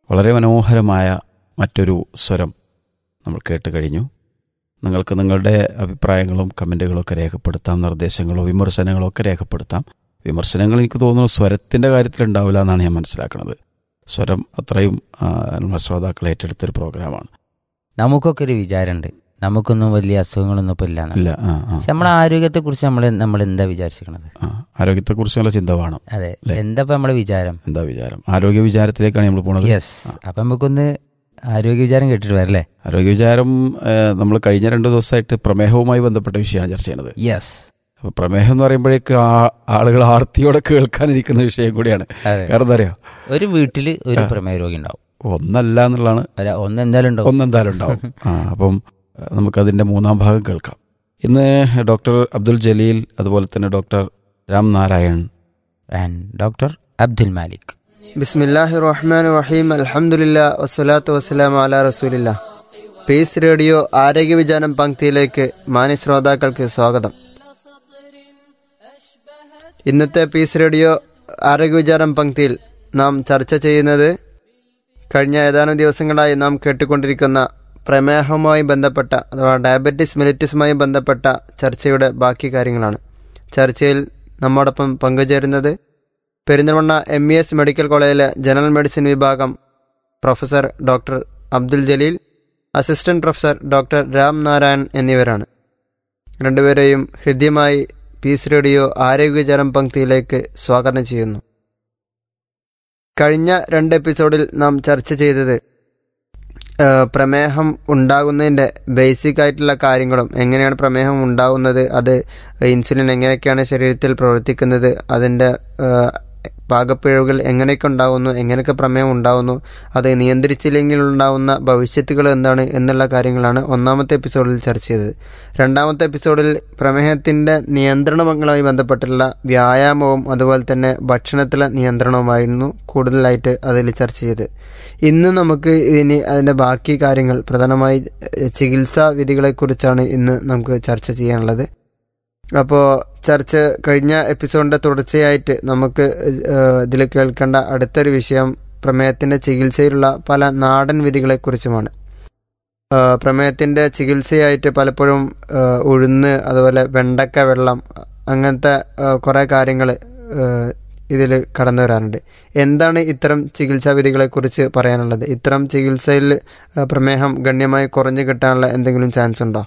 വളരെ മനോഹരമായ മറ്റൊരു സ്വരം നമ്മൾ കേട്ട് കഴിഞ്ഞു നിങ്ങൾക്ക് നിങ്ങളുടെ അഭിപ്രായങ്ങളും കമൻറ്റുകളും ഒക്കെ രേഖപ്പെടുത്താം നിർദ്ദേശങ്ങളോ വിമർശനങ്ങളോ ഒക്കെ രേഖപ്പെടുത്താം വിമർശനങ്ങൾ എനിക്ക് തോന്നുന്നു സ്വരത്തിൻ്റെ കാര്യത്തിൽ ഉണ്ടാവില്ല എന്നാണ് ഞാൻ മനസ്സിലാക്കുന്നത് സ്വരം അത്രയും ആ, നമ്മുടെ ശ്രോതാക്കൾ ഏറ്റെടുത്തൊരു പ്രോഗ്രാമാണ് നമുക്കൊക്കെ ഒരു വിചാരമുണ്ട് നമുക്കൊന്നും വലിയ അസുഖങ്ങളൊന്നും ഇപ്പൊ ഇല്ല ഇല്ല ആ ആ പക്ഷെ നമ്മളെ ആരോഗ്യത്തെ കുറിച്ച് നമ്മൾ നമ്മൾ എന്താ വിചാരിച്ചിരിക്കണത് ആ ആരോഗ്യത്തെക്കുറിച്ചുള്ള ചിന്ത വേണം അതെ എന്താ ഇപ്പൊ നമ്മളെ വിചാരം എന്താ വിചാരം ആരോഗ്യ വിചാരത്തിലേക്കാണ് നമ്മൾ പോണത് യെസ് അപ്പൊ നമുക്കൊന്ന് ആരോഗ്യ വിചാരം കേട്ടിട്ട് വരല്ലേ ആരോഗ്യ വിചാരം നമ്മൾ കഴിഞ്ഞ രണ്ട് ദിവസമായിട്ട് പ്രമേഹവുമായി ബന്ധപ്പെട്ട വിഷയമാണ് ചർച്ച ചെയ്യുന്നത് യെസ് അപ്പോൾ പ്രമേഹം എന്ന് പറയുമ്പോഴേക്ക് ആ- ആളുകൾ ആർത്തിയോടെ കേൾക്കാനിരിക്കുന്ന വിഷയം കൂടിയാണ് അതെ. കാരണം എന്താ അറിയോ ഒരു വീട്ടില് ഒരു പ്രമേയ രോഗി ഉണ്ടാവും ഒന്നല്ല എന്നുള്ളതാണ് അല്ല ഒന്ന് എന്തായാലും ഉണ്ടാവും ഒന്നെന്തായാലും ഉണ്ടാവും ആ അപ്പം അഹ് നമുക്കതിൻ്റെ മൂന്നാം ഭാഗം കേൾക്കാം ഇന്ന് ഡോക്ടർ അബ്ദുൽ ജലീൽ അതുപോലെ തന്നെ doctor Ram Narayan and doctor Abdul Malik ബിസ്മില്ലാഹി റഹ്മാൻ റഹീം അൽഹംദുലില്ലാ വസ്സലാത്തു വസ്സലാം അലാ റസൂലില്ല പീസ് റേഡിയോ ആരോഗ്യ വിചാരം പങ്ക്തിയിലേക്ക് മാന്യ ശ്രോതാക്കൾക്ക് സ്വാഗതം ഇന്നത്തെ പീസ് റേഡിയോ ആരോഗ്യ വിചാരം പങ്ക്തിയിൽ നാം ചർച്ച ചെയ്യുന്നത് കഴിഞ്ഞ ഏതാനും ദിവസങ്ങളായി നാം കേട്ടുകൊണ്ടിരിക്കുന്ന പ്രമേഹവുമായി ബന്ധപ്പെട്ട അഥവാ ഡയബറ്റിസ് മെലിറ്റിസുമായി ബന്ധപ്പെട്ട ചർച്ചയുടെ ബാക്കി കാര്യങ്ങളാണ് ചർച്ചയിൽ നമ്മോടൊപ്പം പങ്കുചേരുന്നത് Perinthalmanna M E S medical കോളേജിലെ ജനറൽ മെഡിസിൻ വിഭാഗം professor doctor Abdul Jaleel assistant professor doctor Ram Narayan എന്നിവരാണ് രണ്ടുപേരെയും ഹൃദ്യമായി പീസ് റേഡിയോ ആരോഗ്യചരം പങ്ക്തിയിലേക്ക് സ്വാഗതം ചെയ്യുന്നു കഴിഞ്ഞ രണ്ട് എപ്പിസോഡിൽ നാം ചർച്ച ചെയ്തത് ആ, പ്രമേഹം ഉണ്ടാകുന്നതിൻ്റെ ബേസിക് ആയിട്ടുള്ള കാര്യങ്ങളും എങ്ങനെയാണ് പ്രമേഹം ഉണ്ടാകുന്നത് അത് ഇൻസുലിൻ എങ്ങനെയൊക്കെയാണ് ശരീരത്തിൽ പ്രവർത്തിക്കുന്നത് അതിൻ്റെ ആ, പാകപ്പിഴവുകൾ എങ്ങനെയൊക്കെ ഉണ്ടാകുന്നു എങ്ങനെയൊക്കെ പ്രമേഹം ഉണ്ടാകുന്നു അത് നിയന്ത്രിച്ചില്ലെങ്കിൽ ഉണ്ടാകുന്ന ഭവിഷ്യത്തുകൾ എന്താണ് എന്നുള്ള കാര്യങ്ങളാണ് ഒന്നാമത്തെ എപ്പിസോഡിൽ ചർച്ച ചെയ്തത് രണ്ടാമത്തെ എപ്പിസോഡിൽ പ്രമേഹത്തിൻ്റെ നിയന്ത്രണങ്ങളുമായി ബന്ധപ്പെട്ടുള്ള വ്യായാമവും അതുപോലെ തന്നെ ഭക്ഷണത്തിലെ നിയന്ത്രണവുമായിരുന്നു കൂടുതലായിട്ട് അതിൽ ചർച്ച ചെയ്ത് ഇന്ന് നമുക്ക് ഇനി അതിൻ്റെ ബാക്കി കാര്യങ്ങൾ പ്രധാനമായി എഹ്, ചികിത്സാ വിധികളെക്കുറിച്ചാണ് ഇന്ന് നമുക്ക് ചർച്ച ചെയ്യാനുള്ളത് അപ്പോൾ ചർച്ച കഴിഞ്ഞ എപ്പിസോഡിൻ്റെ തുടർച്ചയായിട്ട് നമുക്ക് ഇതിൽ കേൾക്കേണ്ട അടുത്തൊരു വിഷയം പ്രമേഹത്തിൻ്റെ ചികിത്സയിലുള്ള പല നാടൻ വിധികളെക്കുറിച്ചുമാണ് ആ, പ്രമേഹത്തിൻ്റെ ചികിത്സയായിട്ട് പലപ്പോഴും ആ, ഉഴുന്ന് അതുപോലെ വെണ്ടക്ക വെള്ളം അങ്ങനത്തെ കുറേ കാര്യങ്ങൾ ഇതിൽ കടന്നു വരാറുണ്ട് എന്താണ് ഇത്തരം ചികിത്സാ വിധികളെക്കുറിച്ച് പറയാനുള്ളത് ഇത്തരം ചികിത്സയിൽ ആ, പ്രമേഹം ഗണ്യമായി കുറഞ്ഞു കിട്ടാനുള്ള എന്തെങ്കിലും ചാൻസ് ഉണ്ടോ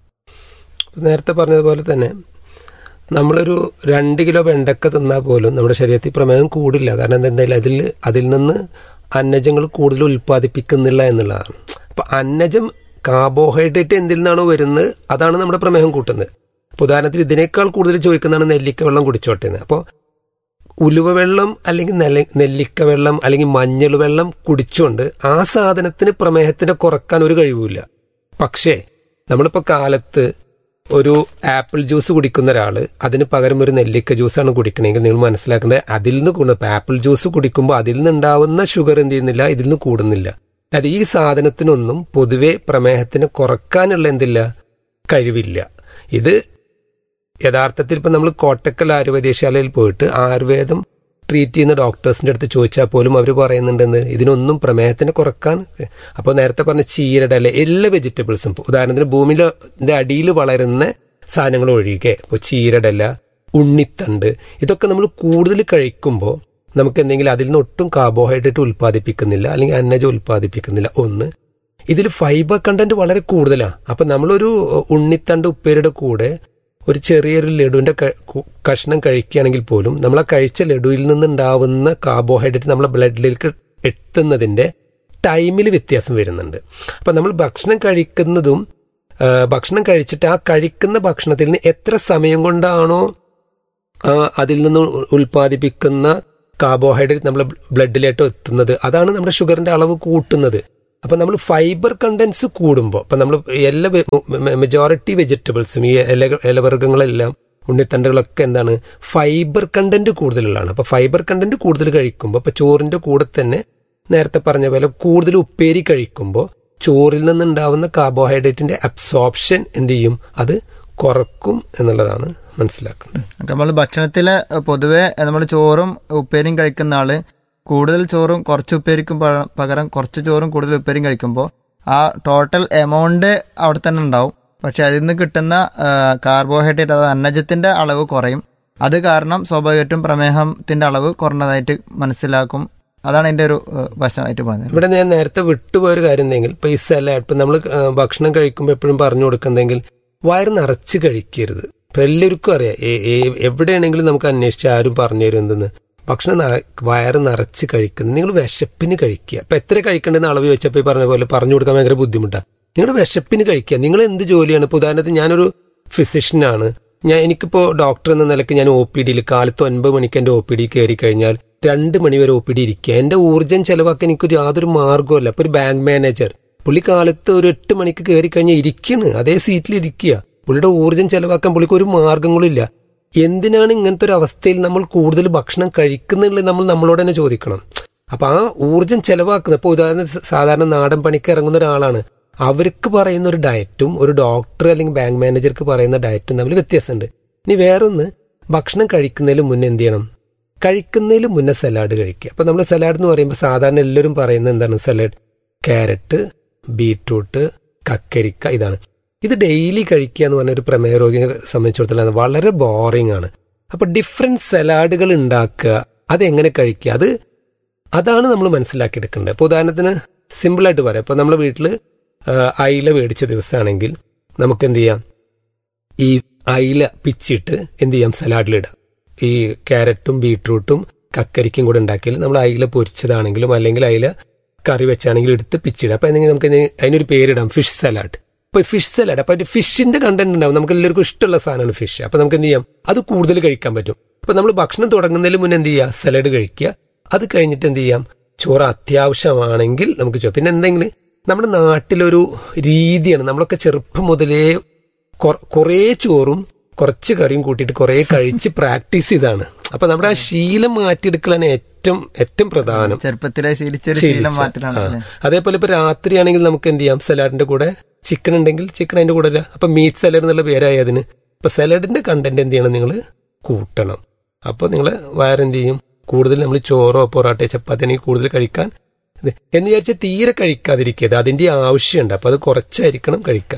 നേരത്തെ പറഞ്ഞതുപോലെ തന്നെ നമ്മളൊരു രണ്ട് കിലോ വെണ്ടക്ക തിന്നാൽ പോലും നമ്മുടെ ശരീരത്തിൽ പ്രമേഹം കൂടില്ല കാരണം എന്തായാലും അതിൽ അതിൽ നിന്ന് അന്നജങ്ങൾ കൂടുതൽ ഉൽപ്പാദിപ്പിക്കുന്നില്ല എന്നുള്ളതാണ് അപ്പൊ അന്നജം കാർബോഹൈഡ്രേറ്റ് എന്തിൽ നിന്നാണോ വരുന്നത് അതാണ് നമ്മുടെ പ്രമേഹം കൂട്ടുന്നത് അപ്പൊ ഉദാഹരണത്തിന് ഇതിനേക്കാൾ കൂടുതൽ ചോദിക്കുന്നതാണ് നെല്ലിക്ക വെള്ളം കുടിച്ചോട്ടെ എന്ന് അപ്പോൾ ഉലുവ വെള്ളം അല്ലെങ്കിൽ നെല്ല- നെല്ലിക്ക വെള്ളം അല്ലെങ്കിൽ മഞ്ഞൾ വെള്ളം കുടിച്ചുകൊണ്ട് ആ സാധനത്തിന് പ്രമേഹത്തിന് കുറക്കാൻ ഒരു കഴിവുമില്ല പക്ഷേ നമ്മളിപ്പോ കാലത്ത് ഒരു ആപ്പിൾ ജ്യൂസ് കുടിക്കുന്ന ഒരാള് അതിന് പകരം ഒരു നെല്ലിക്ക ജ്യൂസാണ് കുടിക്കണമെങ്കിൽ നിങ്ങൾ മനസ്സിലാക്കേണ്ടത് അതിൽ നിന്ന് ഗുണം ഇപ്പൊ ആപ്പിൾ ജ്യൂസ് കുടിക്കുമ്പോൾ അതിൽ നിന്ന് ഉണ്ടാവുന്ന ഷുഗർ എന്ത് ചെയ്യുന്നില്ല ഇതിൽ നിന്ന് കൂടുന്നില്ല അത് ഈ സാധനത്തിനൊന്നും പൊതുവെ പ്രമേഹത്തിന് കുറക്കാനുള്ള എന്തില്ല കഴിവില്ല ഇത് യഥാർത്ഥത്തിൽ ഇപ്പം നമ്മൾ കോട്ടക്കൽ ആയുർവേദശാലയിൽ പോയിട്ട് ആയുർവേദം ട്രീറ്റ് ചെയ്യുന്ന ഡോക്ടേഴ്സിന്റെ അടുത്ത് ചോദിച്ചാൽ പോലും അവർ പറയുന്നുണ്ടെന്ന് ഇതിനൊന്നും പ്രമേഹത്തിന് കുറക്കാൻ അപ്പോൾ നേരത്തെ പറഞ്ഞ ചീരയുടെ ഇല എല്ലാ വെജിറ്റബിൾസും ഇപ്പൊ ഉദാഹരണത്തിന് ഭൂമിയിലെ അടിയിൽ വളരുന്ന സാധനങ്ങൾ ഒഴികെ ഇപ്പോൾ ചീരയുടെ ഇല ഉണ്ണിത്തണ്ട് ഇതൊക്കെ നമ്മൾ കൂടുതൽ കഴിക്കുമ്പോൾ നമുക്ക് എന്തെങ്കിലും അതിൽ നിന്ന് ഒട്ടും കാർബോഹൈഡ്രേറ്റ് ഉൽപ്പാദിപ്പിക്കുന്നില്ല അല്ലെങ്കിൽ അന്നജം ഉൽപ്പാദിപ്പിക്കുന്നില്ല ഒന്ന് ഇതിൽ ഫൈബർ കണ്ടന്റ് വളരെ കൂടുതലാണ് അപ്പൊ നമ്മളൊരു ഉണ്ണിത്തണ്ട് ഉപ്പേരിയുടെ കൂടെ ഒരു ചെറിയൊരു ലഡുവിന്റെ ക- കു- കഷ്ണം കഴിക്കുകയാണെങ്കിൽ പോലും നമ്മൾ ആ കഴിച്ച ലഡുവിൽ നിന്നുണ്ടാവുന്ന കാർബോഹൈഡ്രേറ്റ് നമ്മളെ ബ്ലഡിലേക്ക് എത്തുന്നതിന്റെ ടൈമിൽ വ്യത്യാസം വരുന്നുണ്ട് അപ്പൊ നമ്മൾ ഭക്ഷണം കഴിക്കുന്നതും ആ, ഭക്ഷണം കഴിച്ചിട്ട് ആ കഴിക്കുന്ന ഭക്ഷണത്തിൽ നിന്ന് എത്ര സമയം കൊണ്ടാണോ ആ, അതിൽ നിന്ന് ഉ- ഉൽപ്പാദിപ്പിക്കുന്ന കാർബോഹൈഡ്രേറ്റ് നമ്മുടെ ബ്ലഡിലേക്ക് എത്തുന്നത് അതാണ് നമ്മുടെ ഷുഗറിന്റെ അളവ് കൂട്ടുന്നത് അപ്പൊ നമ്മൾ ഫൈബർ കണ്ടൻസ് കൂടുമ്പോൾ അപ്പൊ നമ്മൾ എല്ലാ മെജോറിറ്റി വെജിറ്റബിൾസും ഈ ഇല ഇലവർഗ്ഗങ്ങളെല്ലാം ഉണ്ണിത്തണ്ടുകളൊക്കെ എന്താണ് ഫൈബർ കണ്ടന്റ് കൂടുതലുള്ളതാണ് അപ്പൊ ഫൈബർ കണ്ടന്റ് കൂടുതൽ കഴിക്കുമ്പോൾ ഇപ്പൊ ചോറിന്റെ കൂടെ തന്നെ നേരത്തെ പറഞ്ഞ പോലെ കൂടുതൽ ഉപ്പേരി കഴിക്കുമ്പോൾ ചോറിൽ നിന്നുണ്ടാവുന്ന കാർബോഹൈഡ്രേറ്റിന്റെ അബ്സോർപ്ഷൻ എന്ത് ചെയ്യും അത് കുറക്കും എന്നുള്ളതാണ് മനസ്സിലാക്കേണ്ടത് നമ്മൾ ഭക്ഷണത്തിൽ പൊതുവെ നമ്മൾ ചോറും ഉപ്പേരിയും കഴിക്കുന്ന ആള് കൂടുതൽ ചോറും കുറച്ച് ഉപ്പേരിക്കും പ- പകരം കുറച്ച് ചോറും കൂടുതൽ ഉപ്പേരിയും കഴിക്കുമ്പോൾ ആ ടോട്ടൽ എമൗണ്ട് അവിടെ തന്നെ ഉണ്ടാവും പക്ഷെ അതിൽ നിന്ന് കിട്ടുന്ന കാർബോഹൈഡ്രേറ്റ് അഥവാ അന്നജത്തിന്റെ അളവ് കുറയും അത് കാരണം സ്വാഭാവികമായിട്ടും പ്രമേഹത്തിന്റെ അളവ് കുറഞ്ഞതായിട്ട് മനസ്സിലാക്കും അതാണ് എൻ്റെ ഒരു ഏഹ്, വശമായിട്ട് പറഞ്ഞത് ഇവിടെ ഞാൻ നേരത്തെ വിട്ടുപോയൊരു കാര്യം എന്തെങ്കിൽ ഇപ്പൊ ഈ സലാഡ് ഇപ്പൊ നമ്മൾ ഭക്ഷണം കഴിക്കുമ്പോൾ എപ്പോഴും പറഞ്ഞു കൊടുക്കുന്നെങ്കിൽ വയറ് നിറച്ച് കഴിക്കരുത് ഇപ്പൊ എല്ലാവർക്കും അറിയാം ഏ- ഏ- എവിടെയാണെങ്കിലും നമുക്ക് അന്വേഷിച്ച് ആരും പറഞ്ഞു തരും എന്തെന്ന് ഭക്ഷണം ന- വയറ് നിറച്ച് കഴിക്കുന്നത് നിങ്ങൾ വിശപ്പിന് കഴിക്കുക ഇപ്പൊ എത്ര കഴിക്കേണ്ടെന്ന് അളവ് ചോദിച്ചപ്പോൾ ഈ പറഞ്ഞ പോലെ പറഞ്ഞു കൊടുക്കാൻ ഭയങ്കര ബുദ്ധിമുട്ടാണ് നിങ്ങളുടെ വിശപ്പിന് കഴിക്കുക നിങ്ങൾ എന്ത് ജോലിയാണ് ഇപ്പൊ ഉദാഹരണത്തിന് ഞാനൊരു ഫിസിഷ്യനാണ് ഞാൻ എനിക്കിപ്പോ ഡോക്ടർ എന്ന നിലയ്ക്ക് ഞാൻ ഒ പി ഡിയിൽ കാലത്ത് ഒൻപത് മണിക്ക് എന്റെ ഒ പി ഡി കയറി കഴിഞ്ഞാൽ രണ്ട് മണി വരെ ഒ പി ഡി ഇരിക്കുക എന്റെ ഊർജ്ജം ചെലവാക്കാൻ എനിക്കൊരു യാതൊരു മാർഗ്ഗമല്ല ഇപ്പൊ ഒരു ബാങ്ക് മാനേജർ പുള്ളി കാലത്ത് ഒരു എട്ട് മണിക്ക് കയറി കഴിഞ്ഞാൽ ഇരിക്കണ് അതേ സീറ്റിൽ ഇരിക്കുക പുള്ളിയുടെ ഊർജ്ജം ചെലവാക്കാൻ പുള്ളിക്ക് ഒരു മാർഗ്ഗങ്ങളും ഇല്ല എന്തിനാണ് ഇങ്ങനത്തെ ഒരു അവസ്ഥയിൽ നമ്മൾ കൂടുതൽ ഭക്ഷണം കഴിക്കുന്നുള്ളത് നമ്മൾ നമ്മളോട് തന്നെ ചോദിക്കണം അപ്പൊ ആ ഊർജ്ജം ചെലവാക്കുന്നത് ഇപ്പൊ ഉദാഹരണം സ- സാധാരണ നാടൻ പണിക്ക് ഇറങ്ങുന്ന ഒരാളാണ് അവർക്ക് പറയുന്ന ഒരു ഡയറ്റും ഒരു ഡോക്ടർ അല്ലെങ്കിൽ ബാങ്ക് മാനേജർക്ക് പറയുന്ന ഡയറ്റും തമ്മിൽ വ്യത്യാസമുണ്ട് ഇനി വേറൊന്ന് ഭക്ഷണം കഴിക്കുന്നതിന് മുന്നേ എന്ത് ചെയ്യണം കഴിക്കുന്നതിന് മുന്നേ സലാഡ് കഴിക്കുക അപ്പൊ നമ്മൾ സലാഡ് എന്ന് പറയുമ്പോൾ സാധാരണ എല്ലാവരും പറയുന്നത് എന്താണ് സലാഡ് ക്യാരറ്റ് ബീട്രൂട്ട് കക്കരിക്ക ഇതാണ് ഇത് ഡെയിലി കഴിക്കുക എന്ന് പറഞ്ഞ ഒരു പ്രമേയ രോഗിയെ സംബന്ധിച്ചിടത്തോളം വളരെ ബോറിംഗ് ആണ് അപ്പൊ ഡിഫറെന്റ് സലാഡുകൾ ഉണ്ടാക്കുക അതെങ്ങനെ കഴിക്കുക അത് അതാണ് നമ്മൾ മനസ്സിലാക്കിയെടുക്കേണ്ടത് ഇപ്പൊ ഉദാഹരണത്തിന് സിമ്പിൾ ആയിട്ട് പറയാം ഇപ്പൊ നമ്മുടെ വീട്ടിൽ അയില മേടിച്ച ദിവസമാണെങ്കിൽ നമുക്ക് എന്ത് ചെയ്യാം ഈ അയില പിച്ചിട്ട് എന്ത് ചെയ്യാം സലാഡിലിടാം ഈ ക്യാരറ്റും ബീട്രൂട്ടും കക്കരിക്കും കൂടെ ഉണ്ടാക്കിയാൽ നമ്മൾ അയില പൊരിച്ചതാണെങ്കിലും അല്ലെങ്കിൽ അയില കറി വെച്ചാണെങ്കിലും എടുത്ത് പിച്ചിടാം അപ്പൊ എന്തെങ്കിലും നമുക്ക് ഇതിന് അതിനൊരു പേരിടാം ഫിഷ് സലാഡ് ഇപ്പൊ ഫിഷ് സലാഡ് അപ്പൊ ഒരു ഫിഷിന്റെ കണ്ടന്റ് ഉണ്ടാവും നമുക്ക് എല്ലാവർക്കും ഇഷ്ടമുള്ള സാധനമാണ് ഫിഷ് അപ്പൊ നമുക്ക് എന്ത് ചെയ്യാം അത് കൂടുതൽ കഴിക്കാൻ പറ്റും അപ്പൊ നമ്മൾ ഭക്ഷണം തുടങ്ങുന്നതിന് മുന്നേ എന്ത് ചെയ്യുക സലാഡ് കഴിക്കുക അത് കഴിഞ്ഞിട്ട് എന്ത് ചെയ്യാം ചോറ് അത്യാവശ്യമാണെങ്കിൽ നമുക്ക് ചോ പിന്നെ എന്തെങ്കിലും നമ്മുടെ നാട്ടിലൊരു രീതിയാണ് നമ്മളൊക്കെ ചെറുപ്പം മുതലേ കൊ- കുറേ ചോറും കുറച്ച് കറിയും കൂട്ടിയിട്ട് കുറേ കഴിച്ച് പ്രാക്ടീസ് ചെയ്താണ് അപ്പൊ നമ്മുടെ ആ ശീലം മാറ്റിയെടുക്കലാണ് ഏറ്റവും ഏറ്റവും പ്രധാനം ചെറുപ്പത്തിലെ ശീലിച്ചൊരു ശീലിച്ച. ശീലം മാറ്റലാണ് ആ. അല്ലേ? അതേപോലെ ഇപ്പൊ രാത്രിയാണെങ്കിൽ നമുക്ക് എന്ത് ചെയ്യാം സലാഡിന്റെ കൂടെ ചിക്കൻ ഉണ്ടെങ്കിൽ ചിക്കൻ അതിന്റെ കൂടെ ഇടുക. അപ്പൊ മീറ്റ് സലാഡ് എന്നുള്ള പേരായി അതിന് ഇപ്പൊ സലാഡിന്റെ കണ്ടന്റ് എന്ത് ചെയ്യണം നിങ്ങൾ കൂട്ടണം അപ്പൊ നിങ്ങൾ വയറെന്ത് ചെയ്യും കൂടുതൽ നമ്മൾ ചോറോ പൊറോട്ടയോ ചപ്പാത്തി ആണെങ്കിൽ കൂടുതൽ കഴിക്കാൻ ഇത് എന്ന് വിചാരിച്ച് തീരെ കഴിക്കാതിരിക്കരുത് അതിന്റെ ആവശ്യമുണ്ട് അപ്പൊ അത് കുറച്ചായിരിക്കണം കഴിക്കാൻ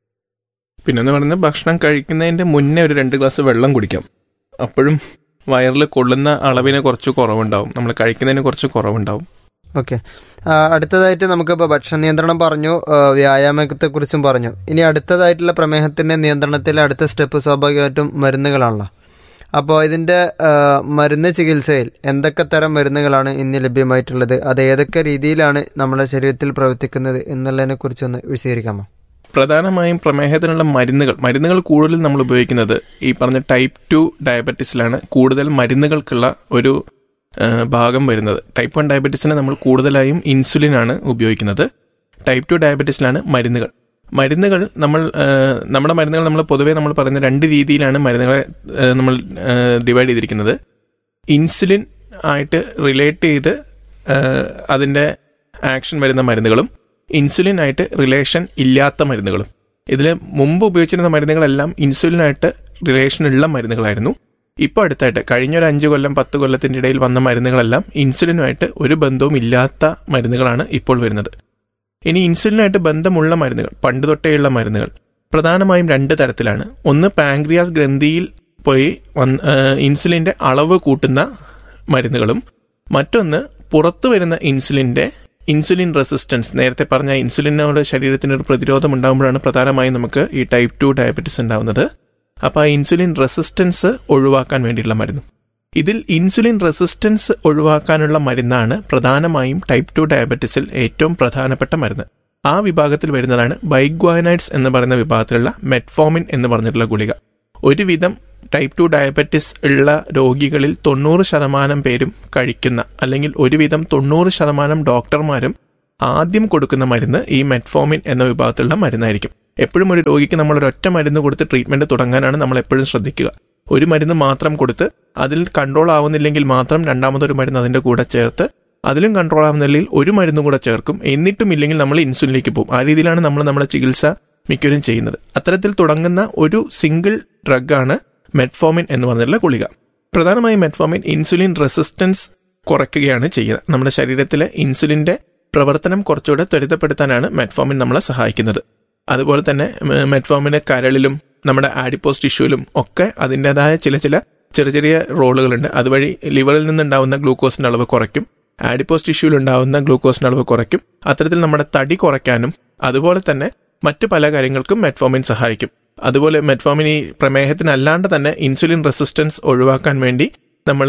പിന്നെന്ന് പറയുന്നത് ഭക്ഷണം കഴിക്കുന്നതിന്റെ മുന്നേ ഒരു രണ്ട് ഗ്ലാസ് വെള്ളം കുടിക്കാം അപ്പോഴും വയറിൽ കൊള്ളുന്ന അളവിന് കുറച്ച് കുറവുണ്ടാവും നമ്മൾ കഴിക്കുന്നതിന് കുറച്ച് കുറവുണ്ടാവും ഓക്കെ അടുത്തതായിട്ട് നമുക്കിപ്പോൾ ഭക്ഷണ നിയന്ത്രണം പറഞ്ഞു ആ, വ്യായാമത്തെക്കുറിച്ചും പറഞ്ഞു ഇനി അടുത്തതായിട്ടുള്ള പ്രമേഹത്തിന്റെ നിയന്ത്രണത്തിൽ അടുത്ത സ്റ്റെപ്പ് സ്വാഭാവികമായിട്ടും മരുന്നുകളാണല്ലോ അപ്പോൾ ഇതിന്റെ ആ, മരുന്ന് ചികിത്സയിൽ എന്തൊക്കെ തരം മരുന്നുകളാണ് ഇന്ന് ലഭ്യമായിട്ടുള്ളത് അത് ഏതൊക്കെ രീതിയിലാണ് നമ്മുടെ ശരീരത്തിൽ പ്രവർത്തിക്കുന്നത് എന്നുള്ളതിനെ കുറിച്ചൊന്ന് വിശദീകരിക്കാമോ പ്രധാനമായും പ്രമേഹത്തിനുള്ള മരുന്നുകൾ മരുന്നുകൾ കൂടുതൽ നമ്മൾ ഉപയോഗിക്കുന്നത് ഈ പറഞ്ഞ ടൈപ്പ് ടു ഡയബറ്റീസിലാണ് കൂടുതൽ മരുന്നുകൾക്കുള്ള ഒരു ആ, ഭാഗം വരുന്നത് ടൈപ്പ് വൺ ഡയബറ്റീസിന് നമ്മൾ കൂടുതലായും ഇൻസുലിൻ ആണ് ഉപയോഗിക്കുന്നത് ടൈപ്പ് ടു ഡയബറ്റീസിലാണ് മരുന്നുകൾ മരുന്നുകൾ നമ്മൾ ആ, നമ്മുടെ മരുന്നുകൾ നമ്മൾ പൊതുവേ നമ്മൾ പറയുന്ന രണ്ട് രീതിയിലാണ് മരുന്നുകളെ ആ, നമ്മൾ ഡിവൈഡ് ചെയ്തിരിക്കുന്നത് ഇൻസുലിൻ ആയിട്ട് റിലേറ്റ് ചെയ്ത് ആ, അതിൻ്റെ ആക്ഷൻ വരുന്ന മരുന്നുകളും ഇൻസുലിൻ ആയിട്ട് റിലേഷൻ ഇല്ലാത്ത മരുന്നുകളും ഇതിൽ മുമ്പ് ഉപയോഗിച്ചിരുന്ന മരുന്നുകളെല്ലാം ഇൻസുലിനായിട്ട് റിലേഷൻ ഉള്ള മരുന്നുകളായിരുന്നു ഇപ്പോൾ അടുത്തായിട്ട് കഴിഞ്ഞ ഒരു അഞ്ച് കൊല്ലം പത്ത് കൊല്ലത്തിൻ്റെ ഇടയിൽ വന്ന മരുന്നുകളെല്ലാം ഇൻസുലിനുമായിട്ട് ഒരു ബന്ധവും ഇല്ലാത്ത മരുന്നുകളാണ് ഇപ്പോൾ വരുന്നത് ഇനി ഇൻസുലിനുമായിട്ട് ബന്ധമുള്ള മരുന്നുകൾ പണ്ട് തൊട്ടേയുള്ള മരുന്നുകൾ പ്രധാനമായും രണ്ട് തരത്തിലാണ് ഒന്ന് പാങ്ക്രിയാസ് ഗ്രന്ഥിയിൽ പോയി വന്ന് ആ, ഇൻസുലിൻ്റെ അളവ് കൂട്ടുന്ന മരുന്നുകളും മറ്റൊന്ന് പുറത്തു വരുന്ന ഇൻസുലിൻ്റെ ഇൻസുലിൻ റെസിസ്റ്റൻസ് നേരത്തെ പറഞ്ഞ ഇൻസുലിനോട് ശരീരത്തിന് ഒരു പ്രതിരോധം ഉണ്ടാകുമ്പോഴാണ് പ്രധാനമായും നമുക്ക് ഈ ടൈപ്പ് ടു ഡയബറ്റീസ് ഉണ്ടാകുന്നത് അപ്പോൾ ആ ഇൻസുലിൻ റെസിസ്റ്റൻസ് ഒഴിവാക്കാൻ വേണ്ടിയിട്ടുള്ള മരുന്ന് ഇതിൽ ഇൻസുലിൻ റെസിസ്റ്റൻസ് ഒഴിവാക്കാനുള്ള മരുന്നാണ് പ്രധാനമായും ടൈപ്പ് ടു ഡയബറ്റീസിൽ ഏറ്റവും പ്രധാനപ്പെട്ട മരുന്ന് ആ വിഭാഗത്തിൽ വരുന്നതാണ് ബൈഗ്വാനൈഡ്സ് എന്ന് പറയുന്ന വിഭാഗത്തിലുള്ള മെറ്റ്ഫോമിൻ എന്ന് പറഞ്ഞിട്ടുള്ള ഗുളിക ഒരുവിധം ടൈപ്പ് ടു ഡയബറ്റിസ് ഉള്ള രോഗികളിൽ തൊണ്ണൂറ് ശതമാനം പേരും കഴിക്കുന്ന അല്ലെങ്കിൽ ഒരുവിധം തൊണ്ണൂറ് ശതമാനം ഡോക്ടർമാരും ആദ്യം കൊടുക്കുന്ന മരുന്ന് ഈ മെറ്റ്ഫോമിൻ എന്ന വിഭാഗത്തിലുള്ള മരുന്നായിരിക്കും എപ്പോഴും ഒരു രോഗിക്ക് നമ്മൾ ഒരൊറ്റ മരുന്ന് കൊടുത്ത് ട്രീറ്റ്മെന്റ് തുടങ്ങാനാണ് നമ്മൾ എപ്പോഴും ശ്രദ്ധിക്കുക ഒരു മരുന്ന് മാത്രം കൊടുത്ത് അതിൽ കൺട്രോൾ ആവുന്നില്ലെങ്കിൽ മാത്രം രണ്ടാമതൊരു മരുന്ന് അതിന്റെ കൂടെ ചേർത്ത് അതിലും കൺട്രോൾ ആവുന്നില്ലെങ്കിൽ ഒരു മരുന്നും കൂടെ ചേർക്കും എന്നിട്ടും ഇല്ലെങ്കിൽ നമ്മൾ ഇൻസുലിനിലേക്ക് പോകും ആ രീതിയിലാണ് നമ്മൾ നമ്മുടെ ചികിത്സ മിക്കവരും ചെയ്യുന്നത് അത്തരത്തിൽ തുടങ്ങുന്ന ഒരു സിംഗിൾ ഡ്രഗാണ് മെറ്റ്ഫോമിൻ എന്ന് പറഞ്ഞിട്ടുള്ള ഗുളിക പ്രധാനമായും മെറ്റ്ഫോമിൻ ഇൻസുലിൻ റെസിസ്റ്റൻസ് കുറയ്ക്കുകയാണ് ചെയ്യുന്നത് നമ്മുടെ ശരീരത്തിലെ ഇൻസുലിന്റെ പ്രവർത്തനം കുറച്ചുകൂടെ ത്വരിതപ്പെടുത്താനാണ് മെറ്റ്ഫോമിൻ നമ്മളെ സഹായിക്കുന്നത് അതുപോലെ തന്നെ മ- മെറ്റ്ഫോമിന് കരളിലും നമ്മുടെ ആഡിപ്പോസ് ടിഷ്യൂവിലും ഒക്കെ അതിൻ്റെതായ ചില ചില ചെറിയ ചെറിയ റോളുകളുണ്ട് അതുവഴി ലിവറിൽ നിന്നുണ്ടാവുന്ന ഗ്ലൂക്കോസിന്റെ അളവ് കുറയ്ക്കും ആഡിപ്പോസ് ടിഷ്യൂവിൽ ഉണ്ടാവുന്ന ഗ്ലൂക്കോസിന്റെ അളവ് കുറയ്ക്കും അത്തരത്തിൽ നമ്മുടെ തടി കുറയ്ക്കാനും അതുപോലെ തന്നെ മറ്റു പല കാര്യങ്ങൾക്കും മെറ്റ്ഫോമിൻ സഹായിക്കും അതുപോലെ മെറ്റ്ഫോമിൻ ഈ പ്രമേഹത്തിനല്ലാണ്ട് തന്നെ ഇൻസുലിൻ റെസിസ്റ്റൻസ് ഒഴിവാക്കാൻ വേണ്ടി നമ്മൾ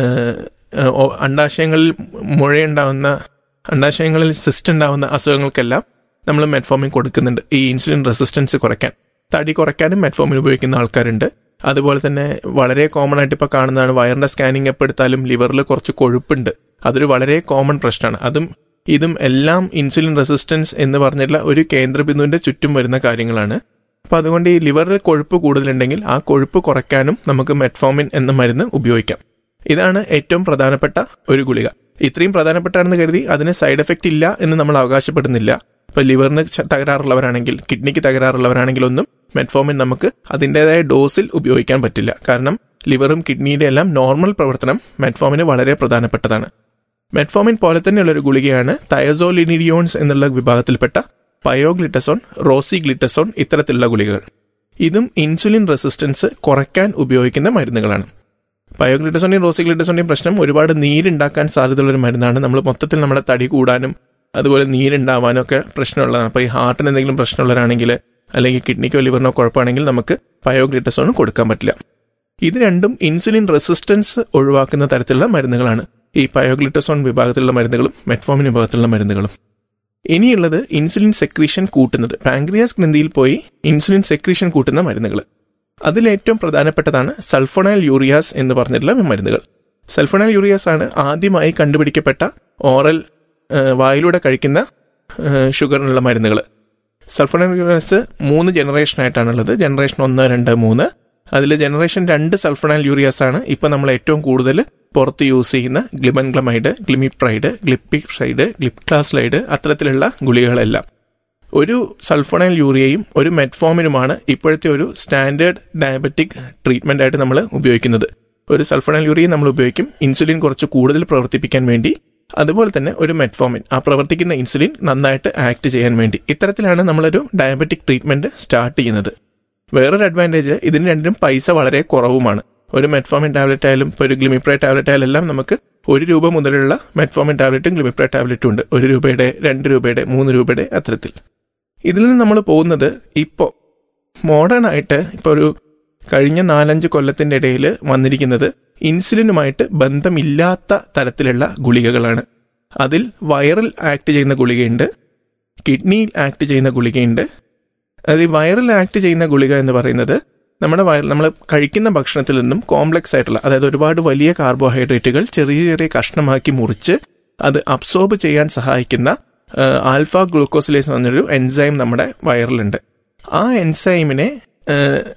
അണ്ടാശയങ്ങളിൽ മുഴയുണ്ടാവുന്ന അണ്ടാശയങ്ങളിൽ സിസ്റ്റ് ഉണ്ടാവുന്ന അസുഖങ്ങൾക്കെല്ലാം നമ്മൾ മെറ്റ്ഫോമിൻ കൊടുക്കുന്നുണ്ട് ഈ ഇൻസുലിൻ റെസിസ്റ്റൻസ് കുറയ്ക്കാൻ തടി കുറയ്ക്കാനും മെറ്റ്ഫോമിൻ ഉപയോഗിക്കുന്ന ആൾക്കാരുണ്ട് അതുപോലെ തന്നെ വളരെ കോമൺ ആയിട്ട് ഇപ്പോൾ കാണുന്നതാണ് വയറിന്റെ സ്കാനിങ് എപ്പോൾ എടുത്താലും ലിവറിൽ കുറച്ച് കൊഴുപ്പുണ്ട് അതൊരു വളരെ കോമൺ പ്രശ്നമാണ് അതും ഇതും എല്ലാം ഇൻസുലിൻ റെസിസ്റ്റൻസ് എന്ന് പറഞ്ഞിട്ടുള്ള ഒരു കേന്ദ്രബിന്ദുവിന്റെ ചുറ്റും വരുന്ന കാര്യങ്ങളാണ് അപ്പൊ അതുകൊണ്ട് ഈ ലിവറിൽ കൊഴുപ്പ് കൂടുതലുണ്ടെങ്കിൽ ആ കൊഴുപ്പ് കുറയ്ക്കാനും നമുക്ക് മെറ്റ്ഫോമിൻ എന്ന മരുന്ന് ഉപയോഗിക്കാം ഇതാണ് ഏറ്റവും പ്രധാനപ്പെട്ട ഒരു ഗുളിക ഇത്രയും പ്രധാനപ്പെട്ടാണെന്ന് കരുതി അതിന് സൈഡ് എഫക്റ്റ് ഇല്ല എന്ന് നമ്മൾ അവകാശപ്പെടുന്നില്ല ഇപ്പൊ ലിവറിന് ച- തകരാറുള്ളവരാണെങ്കിൽ കിഡ്നിക്ക് തകരാറുള്ളവരാണെങ്കിൽ ഒന്നും മെറ്റ്ഫോമിൻ നമുക്ക് അതിൻ്റെതായ ഡോസിൽ ഉപയോഗിക്കാൻ പറ്റില്ല കാരണം ലിവറും കിഡ്നിയുടെ എല്ലാം നോർമൽ പ്രവർത്തനം മെറ്റ്ഫോമിന് വളരെ പ്രധാനപ്പെട്ടതാണ് മെറ്റ്ഫോമിൻ പോലെ തന്നെയുള്ള ഒരു ഗുളികയാണ് തയസോലിനിഡിയോൺസ് എന്നുള്ള വിഭാഗത്തിൽപ്പെട്ട പയോഗ്ലിറ്റസോൺ റോസിഗ്ലിറ്റസോൺ ഇത്തരത്തിലുള്ള ഗുളികകൾ ഇതും ഇൻസുലിൻ റെസിസ്റ്റൻസ് കുറയ്ക്കാൻ ഉപയോഗിക്കുന്ന മരുന്നുകളാണ് പയോഗ്ലിറ്റസോണിയും റോസിഗ്ലിറ്റസോണിയും പ്രശ്നം ഒരുപാട് നീരുണ്ടാക്കാൻ സാധ്യതയുള്ള ഒരു മരുന്നാണ് നമ്മൾ മൊത്തത്തിൽ നമ്മുടെ തടി കൂടാനും അതുപോലെ നീരുണ്ടാവാനും ഒക്കെ പ്രശ്നമുള്ളതാണ് അപ്പോൾ ഈ ഹാർട്ടിന് എന്തെങ്കിലും പ്രശ്നമുള്ളവരാണെങ്കിൽ അല്ലെങ്കിൽ കിഡ്നിക്കോ ലിവറിനോ കുഴപ്പമാണെങ്കിൽ നമുക്ക് പയോഗ്ലിറ്റസോൺ കൊടുക്കാൻ പറ്റില്ല ഇത് രണ്ടും ഇൻസുലിൻ റെസിസ്റ്റൻസ് ഒഴിവാക്കുന്ന തരത്തിലുള്ള മരുന്നുകളാണ് ഈ പയോഗ്ലിറ്റസോൺ വിഭാഗത്തിലുള്ള മരുന്നുകളും മെറ്റ്ഫോമിൻ വിഭാഗത്തിലുള്ള മരുന്നുകളും ഇനിയുള്ളത് ഇൻസുലിൻ സെക്രീഷൻ കൂട്ടുന്നത് പാങ്ക്രിയാസ് ഗ്രന്ഥിയിൽ പോയി ഇൻസുലിൻ സെക്രീഷൻ കൂട്ടുന്ന മരുന്നുകൾ അതിലേറ്റവും പ്രധാനപ്പെട്ടതാണ് സൾഫോണൈൽ യൂറിയാസ് എന്ന് പറഞ്ഞിട്ടുള്ള മരുന്നുകൾ സൾഫോണൈൽ യൂറിയാസ് ആണ് ആദ്യമായി കണ്ടുപിടിക്കപ്പെട്ട ഓറൽ ഏഹ്, വായിലൂടെ കഴിക്കുന്ന ഏഹ്, ഷുഗറിനുള്ള മരുന്നുകൾ സൾഫോണൈൽ യൂറിയാസ് മൂന്ന് ജനറേഷനായിട്ടാണുള്ളത് ജനറേഷൻ ഒന്ന് രണ്ട് മൂന്ന് അതിൽ ജനറേഷൻ രണ്ട് സൾഫോണൈൽ യൂറിയാസ് ആണ് ഇപ്പം നമ്മൾ ഏറ്റവും കൂടുതൽ പുറത്ത് യൂസ് ചെയ്യുന്ന ഗ്ലിമൻഗ്ലമൈഡ് ഗ്ലിമിപ്രൈഡ് ഗ്ലിപ്പിക്സൈഡ് ഗ്ലിപ്ക്ലാസ്ലൈഡ് അത്തരത്തിലുള്ള ഗുളികകളെല്ലാം ഒരു സൾഫോണൈൽ യൂറിയയും ഒരു മെറ്റ്ഫോമിനുമാണ് ഇപ്പോഴത്തെ ഒരു സ്റ്റാൻഡേർഡ് ഡയബറ്റിക് ട്രീറ്റ്മെന്റ് ആയിട്ട് നമ്മൾ ഉപയോഗിക്കുന്നത് ഒരു സൾഫോണൈൽ യൂറിയ നമ്മൾ ഉപയോഗിക്കും ഇൻസുലിൻ കുറച്ച് കൂടുതൽ പ്രവർത്തിപ്പിക്കാൻ വേണ്ടി അതുപോലെ തന്നെ ഒരു മെറ്റ്ഫോമിൻ ആ പ്രവർത്തിക്കുന്ന ഇൻസുലിൻ നന്നായിട്ട് ആക്ട് ചെയ്യാൻ വേണ്ടി ഇത്തരത്തിലാണ് നമ്മളൊരു ഡയബറ്റിക് ട്രീറ്റ്മെന്റ് സ്റ്റാർട്ട് ചെയ്യുന്നത് വേറൊരു അഡ്വാൻറ്റേജ് ഇതിന് രണ്ടിനും പൈസ വളരെ കുറവുമാണ് ഒരു മെറ്റ്ഫോമിൻ ടാബ്ലറ്റ് ആയാലും ഇപ്പോൾ ഒരു ഗ്ലിമിപ്രൈ ടാബ്ലറ്റ് ആയാലും എല്ലാം നമുക്ക് ഒരു രൂപ മുതലുള്ള മെറ്റ്ഫോമിൻ ടാബ്ലറ്റും ഗ്ലിമിപ്രൈ ടാബ്ലറ്റും ഉണ്ട് ഒരു രൂപയുടെ രണ്ട് രൂപയുടെ മൂന്ന് രൂപയുടെ അത്തരത്തിൽ ഇതിൽ നിന്ന് നമ്മൾ പോകുന്നത് ഇപ്പോൾ മോഡേൺ ആയിട്ട് ഇപ്പോൾ ഒരു കഴിഞ്ഞ നാലഞ്ച് കൊല്ലത്തിന്റെ ഇടയിൽ വന്നിരിക്കുന്നത് ഇൻസുലിനുമായിട്ട് ബന്ധമില്ലാത്ത തരത്തിലുള്ള ഗുളികകളാണ് അതിൽ വയറിൽ ആക്ട് ചെയ്യുന്ന ഗുളികയുണ്ട് കിഡ്നിയിൽ ആക്ട് ചെയ്യുന്ന ഗുളികയുണ്ട് അത് ഈ വയറിൽ ആക്ട് ചെയ്യുന്ന ഗുളിക എന്ന് പറയുന്നത് നമ്മുടെ വയറിൽ നമ്മൾ കഴിക്കുന്ന ഭക്ഷണത്തിൽ നിന്നും കോംപ്ലക്സ് ആയിട്ടുള്ള അതായത് ഒരുപാട് വലിയ കാർബോഹൈഡ്രേറ്റുകൾ ചെറിയ ചെറിയ കഷ്ണമാക്കി മുറിച്ച് അത് അബ്സോർബ് ചെയ്യാൻ സഹായിക്കുന്ന ആ, ആൽഫ ഗ്ലൂക്കോസിലേസ് എന്ന് പറഞ്ഞൊരു എൻസൈം നമ്മുടെ വയറിലുണ്ട് ആ എൻസൈമിനെ ആ,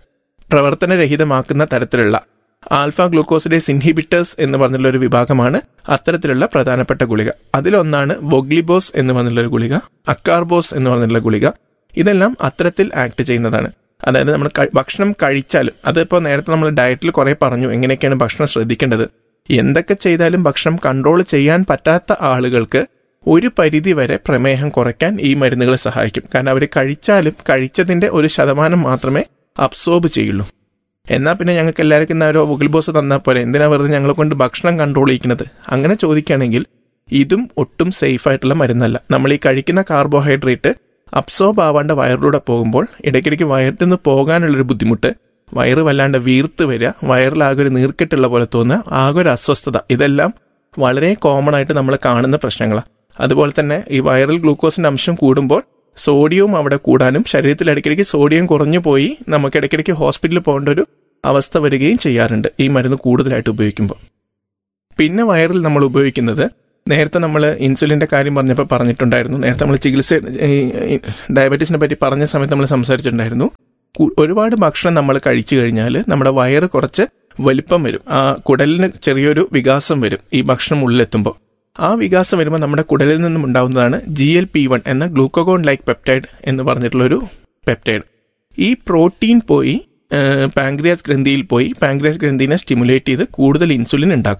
പ്രവർത്തനരഹിതമാക്കുന്ന തരത്തിലുള്ള ആൽഫ ഗ്ലൂക്കോസിഡേസ് ഇൻഹിബിറ്റേഴ്സ് എന്ന് പറഞ്ഞുള്ള ഒരു വിഭാഗമാണ് അത്തരത്തിലുള്ള പ്രധാനപ്പെട്ട ഗുളിക അതിലൊന്നാണ് വൊഗ്ലിബോസ് എന്ന് പറഞ്ഞുള്ള ഒരു ഗുളിക അക്കാർബോസ് എന്ന് പറഞ്ഞുള്ള ഗുളിക ഇതെല്ലാം അത്തരത്തിൽ ആക്ട് ചെയ്യുന്നതാണ് അതായത് നമ്മൾ കഴി- ഭക്ഷണം കഴിച്ചാലും അതിപ്പോൾ നേരത്തെ നമ്മൾ ഡയറ്റിൽ കുറേ പറഞ്ഞു എങ്ങനെയൊക്കെയാണ് ഭക്ഷണം ശ്രദ്ധിക്കേണ്ടത് എന്തൊക്കെ ചെയ്താലും ഭക്ഷണം കൺട്രോൾ ചെയ്യാൻ പറ്റാത്ത ആളുകൾക്ക് ഒരു പരിധി വരെ പ്രമേഹം കുറയ്ക്കാൻ ഈ മരുന്നുകൾ സഹായിക്കും കാരണം അവർ കഴിച്ചാലും കഴിച്ചതിന്റെ ഒരു ശതമാനം മാത്രമേ അബ്സോർബ് ചെയ്യുള്ളൂ എന്നാൽ പിന്നെ ഞങ്ങൾക്ക് എല്ലാവർക്കും ഇന്ന് ഒരു ഒഗിൽബോസ് തന്നാൽ പോലെ എന്തിനാ വെറുതെ ഞങ്ങളെ കൊണ്ട് ഭക്ഷണം കൺട്രോൾ ചെയ്യിക്കുന്നത് അങ്ങനെ ചോദിക്കുകയാണെങ്കിൽ ഇതും ഒട്ടും സേഫ് ആയിട്ടുള്ള മരുന്നല്ല നമ്മൾ ഈ കഴിക്കുന്ന കാർബോഹൈഡ്രേറ്റ് അബ്സോർബ് ആവാണ്ട് വയറിലൂടെ പോകുമ്പോൾ ഇടയ്ക്കിടയ്ക്ക് വയറിൽ നിന്ന് പോകാനുള്ളൊരു ബുദ്ധിമുട്ട് വയറ് വല്ലാണ്ട് വീർത്ത് വരിക വയറിലാകെ ഒരു നീർക്കെട്ടുള്ള പോലെ തോന്നുക ആകെ ഒരു അസ്വസ്ഥത ഇതെല്ലാം വളരെ കോമൺ ആയിട്ട് നമ്മൾ കാണുന്ന പ്രശ്നങ്ങളാണ് അതുപോലെ തന്നെ ഈ വൈറൽ ഗ്ലൂക്കോസിന്റെ അംശം കൂടുമ്പോൾ സോഡിയവും അവിടെ കൂടാനും ശരീരത്തിൽ ഇടയ്ക്കിടയ്ക്ക് സോഡിയം കുറഞ്ഞു പോയി നമുക്ക് ഇടയ്ക്കിടയ്ക്ക് ഹോസ്പിറ്റലിൽ പോകേണ്ട ഒരു അവസ്ഥ വരികയും ചെയ്യാറുണ്ട് ഈ മരുന്ന് കൂടുതലായിട്ട് ഉപയോഗിക്കുമ്പോൾ പിന്നെ വയറിൽ നമ്മൾ ഉപയോഗിക്കുന്നത് നേരത്തെ നമ്മൾ ഇൻസുലിന്റെ കാര്യം പറഞ്ഞപ്പോൾ പറഞ്ഞിട്ടുണ്ടായിരുന്നു നേരത്തെ നമ്മൾ ചികിത്സ ഈ, ഈ, ഡയബറ്റീസിനെ പറ്റി പറഞ്ഞ സമയത്ത് നമ്മൾ സംസാരിച്ചിട്ടുണ്ടായിരുന്നു കു- ഒരുപാട് ഭക്ഷണം നമ്മൾ കഴിച്ചു കഴിഞ്ഞാൽ നമ്മുടെ വയറ് കുറച്ച് വലിപ്പം വരും ആ കുടലിന് ചെറിയൊരു വികാസം വരും ഈ ഭക്ഷണം ഉള്ളിലെത്തുമ്പോൾ ആ വികാസം വരുമ്പോൾ നമ്മുടെ കുടലിൽ നിന്നും ഉണ്ടാവുന്നതാണ് ജി എൽ പി വൺ എന്ന ഗ്ലൂക്കോഗോൺ ലൈക്ക് പെപ്റ്റൈഡ് എന്ന് പറഞ്ഞിട്ടുള്ളൊരു പെപ്റ്റൈഡ് ഈ പ്രോട്ടീൻ പോയി പാങ്ക്രിയാസ് ഗ്രന്ഥിയിൽ പോയി പാങ്ക്രിയാസ് ഗ്രന്ഥിനെ സ്റ്റിമുലേറ്റ് ചെയ്ത് കൂടുതൽ ഇൻസുലിൻ ഉണ്ടാക്കും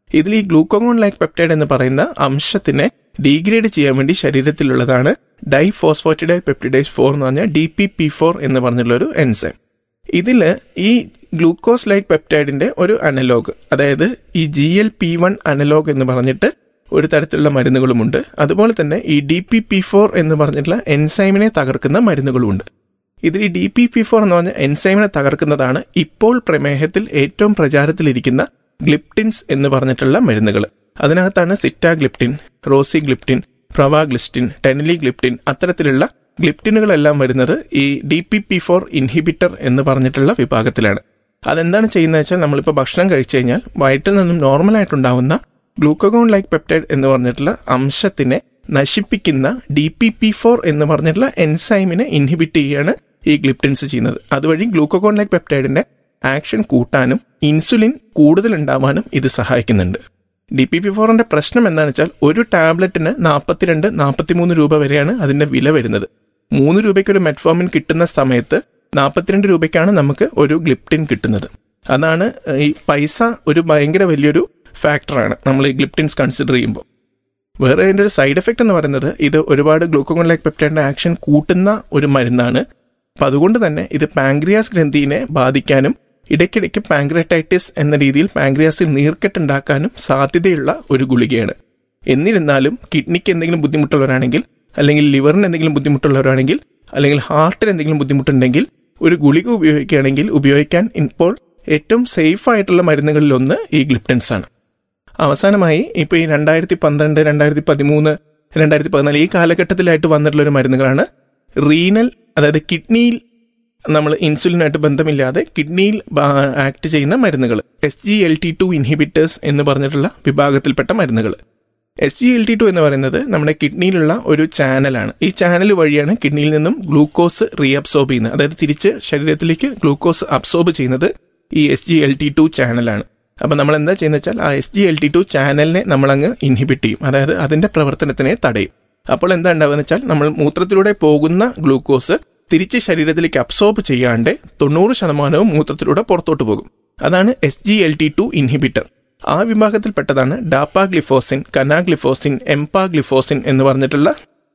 ഇതിൽ ഈ ഗ്ലൂക്കോഗോൺ ലൈക്ക് പെപ്റ്റൈഡ് എന്ന് പറയുന്ന അംശത്തിനെ ഡീഗ്രേഡ് ചെയ്യാൻ വേണ്ടി ശരീരത്തിലുള്ളതാണ് ഡൈഫോസ്ഫോറ്റിഡൈൽ പെപ്റ്റിഡൈസ് ഫോർ എന്ന് പറഞ്ഞ ഡി പി പി ഫോർ എന്ന് പറഞ്ഞുള്ള ഒരു എൻസൈം ഇതിൽ ഈ ഗ്ലൂക്കോസ് ലൈക്ക് പെപ്റ്റൈഡിന്റെ ഒരു അനലോഗ് അതായത് ഈ G L P one analogue എന്ന് പറഞ്ഞിട്ട് ഒരു തരത്തിലുള്ള മരുന്നുകളുമുണ്ട് അതുപോലെ തന്നെ ഈ ഡി പി പി ഫോർ എന്ന് പറഞ്ഞിട്ടുള്ള എൻസൈമിനെ തകർക്കുന്ന മരുന്നുകളുമുണ്ട് ഇതിൽ ഈ ഡി പി പി ഫോർ എന്ന് പറഞ്ഞ എൻസൈമിനെ തകർക്കുന്നതാണ് ഇപ്പോൾ പ്രമേഹത്തിൽ ഏറ്റവും പ്രചാരത്തിലിരിക്കുന്ന ഗ്ലിപ്റ്റിൻസ് എന്ന് പറഞ്ഞിട്ടുള്ള മരുന്നുകൾ അതിനകത്താണ് സിറ്റാഗ്ലിപ്റ്റിൻ റോസിഗ്ലിപ്റ്റിൻ പ്രവാഗ്ലിസ്റ്റിൻ ടെനലിഗ്ലിപ്റ്റിൻ അത്തരത്തിലുള്ള ഗ്ലിപ്റ്റിനുകളെല്ലാം വരുന്നത് ഈ D P P four inhibitor എന്ന് പറഞ്ഞിട്ടുള്ള വിഭാഗത്തിലാണ് അതെന്താണ് ചെയ്യുന്നത് വെച്ചാൽ നമ്മളിപ്പോൾ ഭക്ഷണം കഴിച്ചു കഴിഞ്ഞാൽ വയറ്റിൽ നിന്നും നോർമലായിട്ടുണ്ടാവുന്ന ഗ്ലൂക്കോഗോൺ ലൈക്ക് പെപ്റ്റൈഡ് എന്ന് പറഞ്ഞിട്ടുള്ള അംശത്തിനെ നശിപ്പിക്കുന്ന ഡി പി പി ഫോർ എന്ന് പറഞ്ഞിട്ടുള്ള എൻസൈമിനെ ഇൻഹിബിറ്റ് ചെയ്യുകയാണ് ഈ ഗ്ലിപ്റ്റിൻസ് ചെയ്യുന്നത് അതുവഴി ഗ്ലൂക്കോഗോൺ ലൈക്ക് പെപ്റ്റൈഡിന്റെ ആക്ഷൻ കൂട്ടാനും ഇൻസുലിൻ കൂടുതൽ ഉണ്ടാവാനും ഇത് സഹായിക്കുന്നുണ്ട് ഡി പി പി ഫോറിന്റെ പ്രശ്നം എന്താണെന്ന് വെച്ചാൽ ഒരു ടാബ്ലറ്റിന് നാൽപ്പത്തിരണ്ട് നാൽപ്പത്തിമൂന്ന് രൂപ വരെയാണ് അതിന്റെ വില വരുന്നത് മൂന്ന് രൂപയ്ക്ക് ഒരു മെറ്റ്ഫോമിൻ കിട്ടുന്ന സമയത്ത് നാൽപ്പത്തിരണ്ട് രൂപയ്ക്കാണ് നമുക്ക് ഒരു ഗ്ലിപ്റ്റിൻ കിട്ടുന്നത് അതാണ് ഈ പൈസ ഒരു ഭയങ്കര വലിയൊരു ഫാക്ടറാണ് നമ്മൾ ഈ ഗ്ലിപ്റ്റിൻസ് കൺസിഡർ ചെയ്യുമ്പോൾ വേറെ അതിൻ്റെ ഒരു സൈഡ് എഫക്റ്റ് എന്ന് പറയുന്നത് ഇത് ഒരുപാട് ഗ്ലൂക്കോഗോൺ ലൈക്ക് പെപ്റ്റൈഡിന്റെ ആക്ഷൻ കൂട്ടുന്ന ഒരു മരുന്നാണ് അപ്പം അതുകൊണ്ട് തന്നെ ഇത് പാങ്ക്രിയാസ് ഗ്രന്ഥിനെ ബാധിക്കാനും ഇടയ്ക്കിടയ്ക്ക് പാങ്ക്രറ്റൈറ്റിസ് എന്ന രീതിയിൽ പാങ്ക്രിയാസിൽ നീർക്കെട്ടുണ്ടാക്കാനും സാധ്യതയുള്ള ഒരു ഗുളികയാണ് എന്നിരുന്നാലും കിഡ്നിക്ക് എന്തെങ്കിലും ബുദ്ധിമുട്ടുള്ളവരാണെങ്കിൽ അല്ലെങ്കിൽ ലിവറിന് എന്തെങ്കിലും ബുദ്ധിമുട്ടുള്ളവരാണെങ്കിൽ അല്ലെങ്കിൽ ഹാർട്ടിന് എന്തെങ്കിലും ബുദ്ധിമുട്ടുണ്ടെങ്കിൽ ഒരു ഗുളിക ഉപയോഗിക്കുകയാണെങ്കിൽ ഉപയോഗിക്കാൻ ഇപ്പോൾ ഏറ്റവും സേഫ് ആയിട്ടുള്ള മരുന്നുകളിലൊന്ന് ഈ ഗ്ലിപ്റ്റൻസ് ആണ് അവസാനമായി ഇപ്പോൾ ഈ രണ്ടായിരത്തി പന്ത്രണ്ട് രണ്ടായിരത്തി പതിമൂന്ന് രണ്ടായിരത്തി പതിനാല് ഈ കാലഘട്ടത്തിലായിട്ട് വന്നിട്ടുള്ള ഒരു മരുന്നുകളാണ് റീനൽ അതായത് കിഡ്നിയിൽ നമ്മൾ ഇൻസുലിനായിട്ട് ബന്ധമില്ലാതെ കിഡ്നിയിൽ ആക്ട് ചെയ്യുന്ന മരുന്നുകൾ S G L T two inhibitors എന്ന് പറഞ്ഞിട്ടുള്ള വിഭാഗത്തിൽപ്പെട്ട മരുന്നുകൾ S G L T two എന്ന് പറയുന്നത് നമ്മുടെ കിഡ്നിയിലുള്ള ഒരു ചാനലാണ് ഈ ചാനൽ വഴിയാണ് കിഡ്നിയിൽ നിന്നും ഗ്ലൂക്കോസ് റീഅബ്സോർബ് ചെയ്യുന്നത് അതായത് തിരിച്ച് ശരീരത്തിലേക്ക് ഗ്ലൂക്കോസ് അബ്സോർബ് ചെയ്യുന്നത് ഈ S G L T two ചാനലാണ് അപ്പം നമ്മൾ എന്താ ചെയ്യുന്നത് വെച്ചാൽ ആ S G L T two ചാനലിനെ നമ്മളങ്ങ് ഇൻഹിബിറ്റ് ചെയ്യും അതായത് അതിന്റെ പ്രവർത്തനത്തിനെ തടയും അപ്പോൾ എന്താ ഉണ്ടാവുക വെച്ചാൽ നമ്മൾ മൂത്രത്തിലൂടെ പോകുന്ന ഗ്ലൂക്കോസ് തിരിച്ച് ശരീരത്തിലേക്ക് അബ്സോർബ് ചെയ്യാണ്ട് തൊണ്ണൂറ് ശതമാനവും മൂത്രത്തിലൂടെ പുറത്തോട്ട് പോകും അതാണ് S G L T two inhibitor ആ വിഭാഗത്തിൽപ്പെട്ടതാണ് ഡാപ്പാഗ്ലിഫോസിൻ കനാഗ്ലിഫോസിൻ എംപാഗ്ലിഫോസിൻ എന്ന് പറഞ്ഞിട്ടുള്ള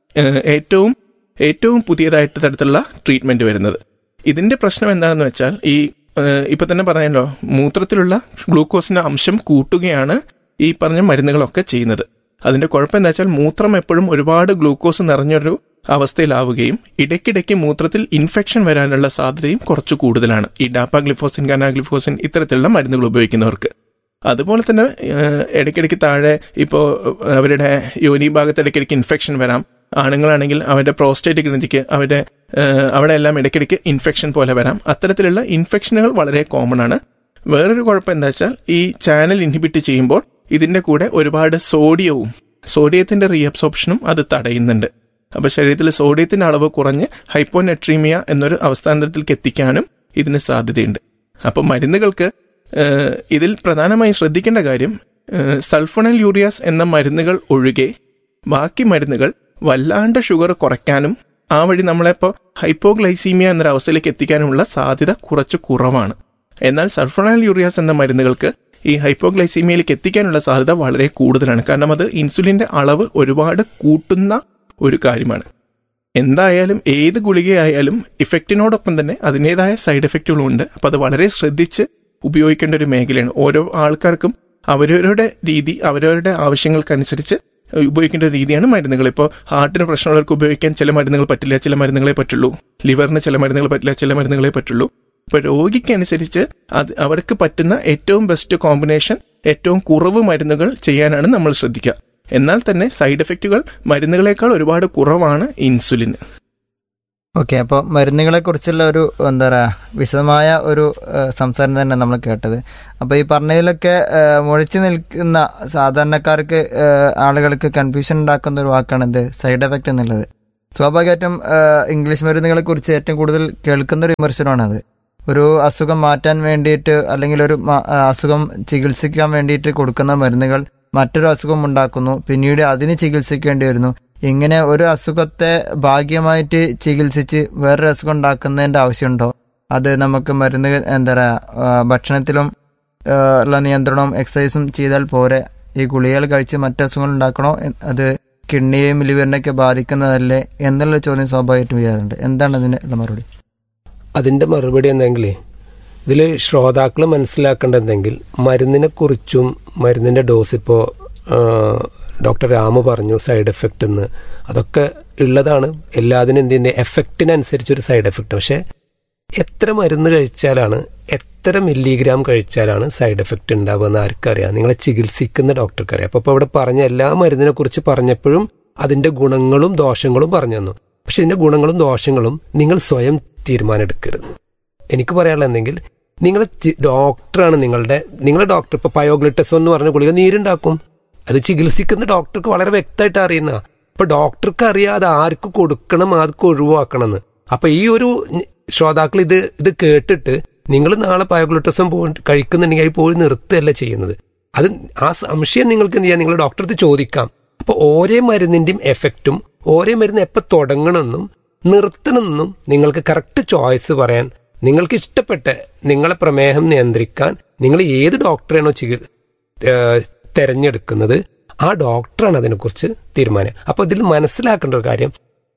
ഏറ്റവും ഏറ്റവും പുതിയതായിട്ട് തരത്തിലുള്ള ട്രീറ്റ്മെന്റ് വരുന്നത് ഇതിന്റെ പ്രശ്നം എന്താണെന്ന് വെച്ചാൽ ഈ ഇപ്പൊ തന്നെ പറഞ്ഞല്ലോ മൂത്രത്തിലുള്ള ഗ്ലൂക്കോസിന്റെ അംശം കൂട്ടുകയാണ് ഈ പറഞ്ഞ മരുന്നുകളൊക്കെ ചെയ്യുന്നത് അതിന്റെ കുഴപ്പം എന്താ വെച്ചാൽ മൂത്രം എപ്പോഴും ഒരുപാട് ഗ്ലൂക്കോസ് നിറഞ്ഞൊരു അവസ്ഥയിലാവുകയും ഇടയ്ക്കിടയ്ക്ക് മൂത്രത്തിൽ ഇൻഫെക്ഷൻ വരാനുള്ള സാധ്യതയും കുറച്ച് കൂടുതലാണ് ഈ ഡാപ്പാഗ്ലിഫോസിൻ കനാഗ്ലിഫോസിൻ ഇത്തരത്തിലുള്ള മരുന്നുകൾ ഉപയോഗിക്കുന്നവർക്ക് അതുപോലെ തന്നെ ഇടയ്ക്കിടയ്ക്ക് താഴെ ഇപ്പോൾ അവരുടെ യോനി ഭാഗത്ത് ഇടയ്ക്കിടയ്ക്ക് ഇൻഫെക്ഷൻ വരാം ആണുങ്ങളാണെങ്കിൽ അവരുടെ പ്രോസ്റ്റേറ്റ് ഗ്രന്ഥിക്ക് അവരുടെ അവിടെ എല്ലാം ഇടയ്ക്കിടയ്ക്ക് ഇൻഫെക്ഷൻ പോലെ വരാം അത്തരത്തിലുള്ള ഇൻഫെക്ഷനുകൾ വളരെ കോമൺ ആണ് വേറൊരു കുഴപ്പം എന്താ വെച്ചാൽ ഈ ചാനൽ ഇൻഹിബിറ്റ് ചെയ്യുമ്പോൾ ഇതിന്റെ കൂടെ ഒരുപാട് സോഡിയവും സോഡിയത്തിന്റെ റീഅബ്സോർപ്ഷനും അത് തടയുന്നുണ്ട് അപ്പൊ ശരീരത്തിൽ സോഡിയത്തിന്റെ അളവ് കുറഞ്ഞ് ഹൈപ്പോനെട്രീമിയ എന്നൊരു അവസ്ഥാന്തരത്തിലേക്ക് എത്തിക്കാനും ഇതിന് സാധ്യതയുണ്ട് അപ്പൊ മരുന്നുകൾക്ക് ഇതിൽ പ്രധാനമായും ശ്രദ്ധിക്കേണ്ട കാര്യം സൾഫണൽ യൂറിയാസ് എന്ന മരുന്നുകൾ ഒഴികെ ബാക്കി മരുന്നുകൾ വല്ലാണ്ട് ഷുഗർ കുറയ്ക്കാനും ആ വഴി നമ്മളെപ്പോൾ ഹൈപ്പോഗ്ലൈസീമിയ എന്നൊരു അവസ്ഥയിലേക്ക് എത്തിക്കാനുമുള്ള സാധ്യത കുറച്ച് കുറവാണ് എന്നാൽ സൾഫണൽ യൂറിയാസ് എന്ന മരുന്നുകൾക്ക് ഈ ഹൈപ്പോഗ്ലൈസീമിയയിലേക്ക് എത്തിക്കാനുള്ള സാധ്യത വളരെ കൂടുതലാണ് കാരണം അത് ഇൻസുലിന്റെ അളവ് ഒരുപാട് കൂട്ടുന്ന ഒരു കാര്യമാണ് എന്തായാലും ഏത് ഗുളികയായാലും ഇഫക്റ്റിനോടൊപ്പം തന്നെ അതിൻ്റെതായ സൈഡ് എഫക്റ്റുകളും ഉണ്ട് അപ്പോൾ അത് വളരെ ശ്രദ്ധിച്ച് ഉപയോഗിക്കേണ്ട ഒരു മേഖലയാണ് ഓരോ ആൾക്കാർക്കും അവരവരുടെ രീതി അവരവരുടെ ആവശ്യങ്ങൾക്കനുസരിച്ച് ഉപയോഗിക്കേണ്ട രീതിയാണ് മരുന്നുകൾ ഇപ്പോൾ ഹാർട്ടിന് പ്രശ്നമുള്ളവർക്ക് ഉപയോഗിക്കാൻ ചില മരുന്നുകൾ പറ്റില്ല ചില മരുന്നുകളെ പറ്റുള്ളൂ ലിവറിന് ചില മരുന്നുകൾ പറ്റില്ല ചില മരുന്നുകളെ പറ്റുള്ളൂ ഇപ്പൊ രോഗിക്കനുസരിച്ച് അത് അവർക്ക് പറ്റുന്ന ഏറ്റവും ബെസ്റ്റ് കോമ്പിനേഷൻ ഏറ്റവും കുറവ് മരുന്നുകൾ ചെയ്യാനാണ് നമ്മൾ ശ്രദ്ധിക്കുക എന്നാൽ തന്നെ സൈഡ് എഫക്റ്റുകൾ മരുന്നുകളെക്കാൾ ഒരുപാട് കുറവാണ് ഇൻസുലിൻ ഓക്കെ അപ്പോൾ മരുന്നുകളെ കുറിച്ചുള്ള ഒരു എന്താ പറയുക വിശദമായ ഒരു സംസാരം തന്നെ നമ്മൾ കേട്ടത് അപ്പോൾ ഈ പറഞ്ഞതിലൊക്കെ മുഴിച്ചു നിൽക്കുന്ന സാധാരണക്കാർക്ക് ആളുകൾക്ക് കൺഫ്യൂഷൻ ഉണ്ടാക്കുന്ന ഒരു വാക്കാണ് എന്ത് സൈഡ് എഫക്റ്റ് എന്നുള്ളത് സ്വാഭാവികമായിട്ടും ഇംഗ്ലീഷ് മരുന്നുകളെ കുറിച്ച് ഏറ്റവും കൂടുതൽ കേൾക്കുന്ന ഒരു വിമർശനമാണ് അത് ഒരു അസുഖം മാറ്റാൻ വേണ്ടിയിട്ട് അല്ലെങ്കിൽ ഒരു അസുഖം ചികിത്സിക്കാൻ വേണ്ടിയിട്ട് കൊടുക്കുന്ന മരുന്നുകൾ മറ്റൊരു അസുഖം ഉണ്ടാക്കുന്നു പിന്നീട് അതിന് ചികിത്സിക്കേണ്ടി വരുന്നു ഇങ്ങനെ ഒരു അസുഖത്തെ ഭാഗ്യമായിട്ട് ചികിത്സിച്ച് വേറൊരു അസുഖം ഉണ്ടാക്കുന്നതിൻ്റെ ആവശ്യമുണ്ടോ അത് നമുക്ക് മരുന്ന് എന്താ പറയുക ഭക്ഷണത്തിലും ആ, ഉള്ള നിയന്ത്രണവും എക്സസൈസും ചെയ്താൽ പോരെ ഈ ഗുളികകൾ കഴിച്ച് മറ്റു അസുഖങ്ങൾ ഉണ്ടാക്കണോ എ- അത് കിഡ്നിയെയും ലിവറിനെയൊക്കെ ബാധിക്കുന്നതല്ലേ എന്നുള്ള ചോദ്യം സ്വാഭാവികമായിട്ടും ചെയ്യാറുണ്ട് എന്താണ് അതിനുള്ള മറുപടി അതിന്റെ മറുപടി എന്തെങ്കിൽ ഇതിൽ ശ്രോതാക്കൾ മനസ്സിലാക്കേണ്ട എന്തെങ്കിൽ മരുന്നിനെ കുറിച്ചും മരുന്നിന്റെ ഡോസ് ഇപ്പോൾ ഡോക്ടർ രാമു പറഞ്ഞു സൈഡ് എഫക്റ്റ് എന്ന് അതൊക്കെ ഉള്ളതാണ് എല്ലാത്തിനും എന്തിന്റെ എഫക്റ്റിനനുസരിച്ച് ഒരു സൈഡ് എഫക്റ്റ് പക്ഷെ എത്ര മരുന്ന് കഴിച്ചാലാണ് എത്ര മില്ലിഗ്രാം കഴിച്ചാലാണ് സൈഡ് എഫക്റ്റ് ഉണ്ടാവുക എന്ന് ആർക്കറിയാം നിങ്ങളെ ചികിത്സിക്കുന്ന ഡോക്ടർക്കറിയാം അപ്പോൾ ഇപ്പോൾ ഇവിടെ പറഞ്ഞ എല്ലാ മരുന്നിനെ കുറിച്ച് പറഞ്ഞപ്പോഴും അതിന്റെ ഗുണങ്ങളും ദോഷങ്ങളും പറഞ്ഞു തന്നു പക്ഷെ ഇതിന്റെ ഗുണങ്ങളും ദോഷങ്ങളും നിങ്ങൾ സ്വയം തീരുമാനം എടുക്കരുത് എനിക്ക് പറയാനുള്ള എന്തെങ്കിൽ നിങ്ങൾ ഡോക്ടറാണ് നിങ്ങളുടെ നിങ്ങളുടെ ഡോക്ടർ ഇപ്പൊ പയോഗ്ലിറ്റസോ എന്ന് പറഞ്ഞ ഗുളിക നീരുണ്ടാക്കും അത് ചികിത്സിക്കുന്ന ഡോക്ടർക്ക് വളരെ വ്യക്തമായിട്ട് അറിയുന്ന അപ്പൊ ഡോക്ടർക്ക് അറിയാതെ ആർക്ക് കൊടുക്കണം ആർക്ക് ഒഴിവാക്കണം എന്ന് അപ്പൊ ഈ ഒരു ശ്രോതാക്കൾ ഇത് ഇത് കേട്ടിട്ട് നിങ്ങൾ നാളെ പയോഗ്ലിറ്റസം പോയി കഴിക്കുന്നുണ്ടെങ്കിൽ അത് പോയി നിർത്തുകയല്ല ചെയ്യുന്നത് അത് ആ സംശയം നിങ്ങൾക്ക് എന്ത് ചെയ്യാം നിങ്ങൾ ഡോക്ടർക്ക് ചോദിക്കാം അപ്പൊ ഓരോ മരുന്നിന്റെയും എഫക്റ്റും ഓരോ മരുന്ന് എപ്പോൾ തുടങ്ങണമെന്നും നിർത്തണമെന്നും നിങ്ങൾക്ക് കറക്റ്റ് ചോയ്സ് പറയാൻ നിങ്ങൾക്ക് ഇഷ്ടപ്പെട്ട നിങ്ങളെ പ്രമേഹം നിയന്ത്രിക്കാൻ നിങ്ങൾ ഏത് ഡോക്ടറെയാണോ ചികി ഏഹ് തെരഞ്ഞെടുക്കുന്നത് ആ ഡോക്ടറാണ് അതിനെക്കുറിച്ച് തീരുമാനം അപ്പോൾ ഇതിൽ മനസ്സിലാക്കേണ്ട ഒരു കാര്യം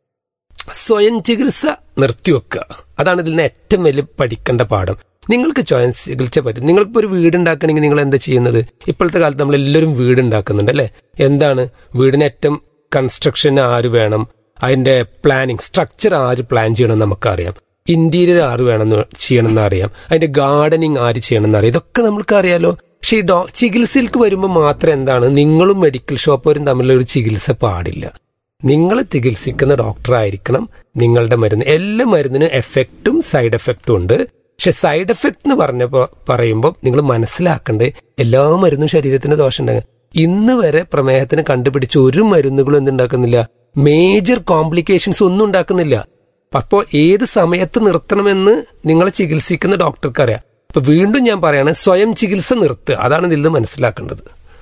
സ്വയം ചികിത്സ നിർത്തിവെക്കുക അതാണ് ഇതിൽ നിന്ന് ഏറ്റവും വലിയ പഠിക്കേണ്ട പാഠം നിങ്ങൾക്ക് സ്വയം ചികിത്സ പറ്റും നിങ്ങൾക്കിപ്പോൾ ഒരു വീട് ഉണ്ടാക്കണമെങ്കിൽ നിങ്ങൾ എന്താ ചെയ്യുന്നത് ഇപ്പോഴത്തെ കാലത്ത് നമ്മൾ എല്ലാവരും വീട് ഉണ്ടാക്കുന്നുണ്ട് അല്ലേ എന്താണ് വീടിന് ഏറ്റവും കൺസ്ട്രക്ഷൻ ആര് വേണം അതിന്റെ പ്ലാനിങ് സ്ട്രക്ചർ ആര് പ്ലാൻ ചെയ്യണമെന്ന് നമുക്കറിയാം ഇന്റീരിയർ ആര് വേണമെന്ന് ചെയ്യണമെന്ന് അറിയാം അതിന്റെ ഗാർഡനിങ് ആര് ചെയ്യണമെന്ന് അറിയാം ഇതൊക്കെ നമ്മൾക്ക് അറിയാലോ പക്ഷേ ഈ ഡോ ചികിത്സയിലേക്ക് വരുമ്പോൾ മാത്രം എന്താണ് നിങ്ങളും മെഡിക്കൽ ഷോപ്പുകാരും തമ്മിലുള്ള ഒരു ചികിത്സ പാടില്ല നിങ്ങൾ ചികിത്സിക്കുന്ന ഡോക്ടറായിരിക്കണം നിങ്ങളുടെ മരുന്ന് എല്ലാ മരുന്നിനും എഫക്റ്റും സൈഡ് എഫക്റ്റും ഉണ്ട് പക്ഷെ സൈഡ് എഫക്ട് എന്ന് പറഞ്ഞപ്പോ പറയുമ്പോൾ നിങ്ങൾ മനസ്സിലാക്കേണ്ടത് എല്ലാ മരുന്നും ശരീരത്തിന് ദോഷമുണ്ടാകും ഇന്ന് വരെ പ്രമേഹത്തിന് കണ്ടുപിടിച്ച ഒരു മരുന്നുകളും എന്തുണ്ടാക്കുന്നില്ല മേജർ കോംപ്ലിക്കേഷൻസ് ഒന്നും ഉണ്ടാക്കുന്നില്ല അപ്പോൾ ഏത് സമയത്ത് നിർത്തണമെന്ന് നിങ്ങളെ ചികിത്സിക്കുന്ന ഡോക്ടർക്ക് അറിയാം അപ്പൊ വീണ്ടും ഞാൻ പറയാണ് സ്വയം ചികിത്സ നിർത്തുക അതാണ് ഇതിൽ നിന്ന് മനസ്സിലാക്കേണ്ടത്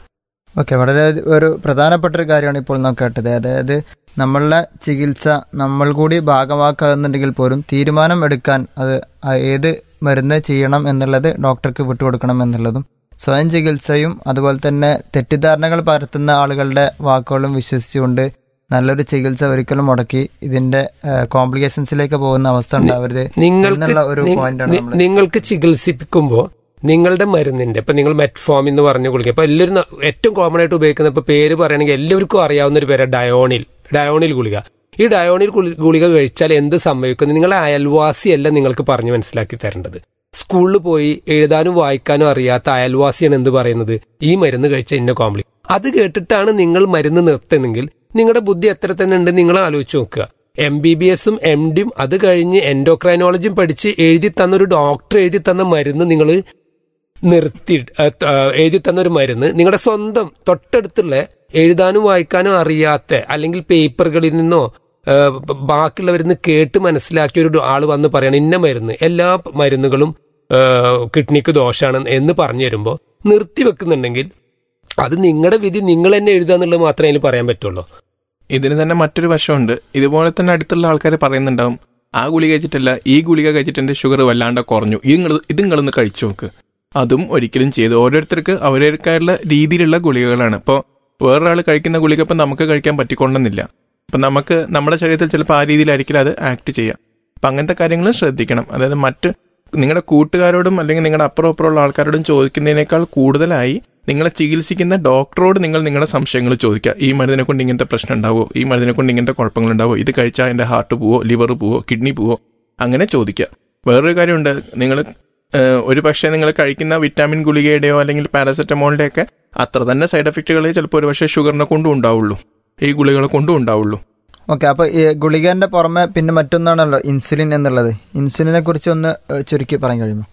ഓക്കെ വളരെ ഒരു പ്രധാനപ്പെട്ട ഒരു കാര്യമാണ് ഇപ്പോൾ നാം കേട്ടത് അതായത് നമ്മളുടെ ചികിത്സ നമ്മൾ കൂടി ഭാഗമാക്കുന്നുണ്ടെങ്കിൽ പോലും തീരുമാനം എടുക്കാൻ അത് ആ ഏത് മരുന്ന് ചെയ്യണം എന്നുള്ളത് ഡോക്ടർക്ക് വിട്ടുകൊടുക്കണം എന്നുള്ളതും സ്വയം ചികിത്സയും അതുപോലെ തന്നെ തെറ്റിദ്ധാരണകൾ പരത്തുന്ന ആളുകളുടെ വാക്കുകളും വിശ്വസിച്ചുകൊണ്ട് നല്ലൊരു ചികിത്സ ഒരിക്കലും മുടക്കി ഇതിന്റെ കോംപ്ലിക്കേഷൻസിലേക്ക് പോകുന്ന അവസ്ഥ ഉണ്ടാവരുത് നിങ്ങൾക്ക് എന്നുള്ള ഒരു നി- പോയിന്റാണ് നി- നമ്മൾ നിങ്ങൾക്ക് ചികിത്സിപ്പിക്കുമ്പോൾ നിങ്ങളുടെ മരുന്നിന്റെ ഇപ്പൊ നിങ്ങൾ മെറ്റ്ഫോം എന്ന് പറഞ്ഞ ഗുളിക ഇപ്പൊ എല്ലാവരും ന- ഏറ്റവും കോമൺ ആയിട്ട് ഉപയോഗിക്കുന്ന ഇപ്പൊ പേര് പറയുകയാണെങ്കിൽ എല്ലാവർക്കും അറിയാവുന്ന ഒരു പേര് ഡയോണിൽ ഡയോണിൽ ഗുളിക ഈ ഡയോണിൽ ഗുളി- ഗുളിക കഴിച്ചാൽ എന്ത് സംഭവിക്കുന്നു നിങ്ങളെ അയൽവാസിയല്ല നിങ്ങൾക്ക് പറഞ്ഞു മനസ്സിലാക്കി തരേണ്ടത് സ്കൂളിൽ പോയി എഴുതാനും വായിക്കാനും അറിയാത്ത അയൽവാസിയാണ് എന്ത് പറയുന്നത് ഈ മരുന്ന് കഴിച്ച ഇന്ന കോംപ്ലി അത് കേട്ടിട്ടാണ് നിങ്ങൾ മരുന്ന് നിർത്തുന്നെങ്കിൽ നിങ്ങളുടെ ബുദ്ധി എത്ര തന്നെ ഉണ്ട് നിങ്ങൾ ആലോചിച്ച് നോക്കുക എം ബി ബി എസും എം ഡിയും അത് കഴിഞ്ഞ് എൻഡോക്രൈനോളജിയും പഠിച്ച് എഴുതി തന്ന ഒരു ഡോക്ടർ എഴുതി തന്ന മരുന്ന് നിങ്ങൾ നിർത്തി ആ, ത- ആ, എഴുതി തന്ന ഒരു മരുന്ന് നിങ്ങളുടെ സ്വന്തം തൊട്ടടുത്തുള്ള എഴുതാനും വായിക്കാനും അറിയാത്ത അല്ലെങ്കിൽ പേപ്പറുകളിൽ നിന്നോ ആ, ബ- ബാക്കിയുള്ളവരിൽ നിന്ന് കേട്ട് മനസ്സിലാക്കിയ ഒരു ആൾ വന്ന് പറയണം ഇന്ന മരുന്ന് എല്ലാ മരുന്നുകളും ആ, കിഡ്നിക്ക് ദോഷമാണ് എന്ന് പറഞ്ഞു തരുമ്പോൾ നിർത്തിവെക്കുന്നുണ്ടെങ്കിൽ അത് നിങ്ങളുടെ വിധി നിങ്ങൾ തന്നെ എഴുതുക എന്നുള്ളത് മാത്രമേ അതിൽ പറയാൻ പറ്റുള്ളൂ ഇതിന് തന്നെ മറ്റൊരു വശമുണ്ട് ഇതുപോലെ തന്നെ അടുത്തുള്ള ആൾക്കാർ പറയുന്നുണ്ടാവും ആ ഗുളിക കഴിച്ചിട്ടല്ല ഈ ഗുളിക കഴിച്ചിട്ട് എന്റെ ഷുഗർ വല്ലാണ്ട് കുറഞ്ഞു ഇത് നിങ്ങൾ ഇത് നിങ്ങളൊന്ന് കഴിച്ചു നോക്ക് അതും ഒരിക്കലും ചെയ്ത് ഓരോരുത്തർക്ക് അവരവർക്കായുള്ള രീതിയിലുള്ള ഗുളികകളാണ് ഇപ്പോൾ വേറൊരാൾ കഴിക്കുന്ന ഗുളിക ഇപ്പം നമുക്ക് കഴിക്കാൻ പറ്റിക്കൊണ്ടെന്നില്ല അപ്പം നമുക്ക് നമ്മുടെ ശരീരത്തിൽ ചിലപ്പോൾ ആ രീതിയിലായിരിക്കില്ല അത് ആക്ട് ചെയ്യുക അപ്പം അങ്ങനത്തെ കാര്യങ്ങളും ശ്രദ്ധിക്കണം അതായത് മറ്റ് നിങ്ങളുടെ കൂട്ടുകാരോടും അല്ലെങ്കിൽ നിങ്ങളുടെ അപ്പുറം അപ്പുറമുള്ള ആൾക്കാരോടും ചോദിക്കുന്നതിനേക്കാൾ കൂടുതലായി നിങ്ങളെ ചികിത്സിക്കുന്ന ഡോക്ടറോട് നിങ്ങൾ നിങ്ങളുടെ സംശയങ്ങൾ ചോദിക്കുക ഈ മരുന്നിനെ കൊണ്ട് ഇങ്ങനത്തെ പ്രശ്നം ഉണ്ടാവോ ഈ മരുന്നിനെ കൊണ്ട് ഇങ്ങനത്തെ കുഴപ്പങ്ങൾ ഉണ്ടാവോ ഇത് കഴിച്ചാൽ എൻ്റെ ഹാർട്ട് പോവോ ലിവർ പോവോ കിഡ്നി പോവോ അങ്ങനെ ചോദിക്കുക വേറൊരു കാര്യമുണ്ട് നിങ്ങൾ ഒരു പക്ഷേ നിങ്ങൾ കഴിക്കുന്ന വിറ്റാമിൻ ഗുളികയുടെയോ അല്ലെങ്കിൽ പാരസെറ്റമോളിന്റെ ഒക്കെ അത്ര തന്നെ സൈഡ് എഫക്റ്റുകൾ ചിലപ്പോൾ ഒരു പക്ഷേ ഷുഗറിനെ കൊണ്ടും ഉണ്ടാവുള്ളൂ ഈ ഗുളികളെ കൊണ്ടും ഉണ്ടാവുള്ളൂ ഓക്കെ അപ്പൊ ഈ ഗുളികന്റെ പുറമെ പിന്നെ മറ്റൊന്നാണല്ലോ ഇൻസുലിൻ എന്നുള്ളത് ഇൻസുലിനെ കുറിച്ച് ഒന്ന് ഏഹ്, ചുരുക്കി പറയാൻ കഴിയുമോ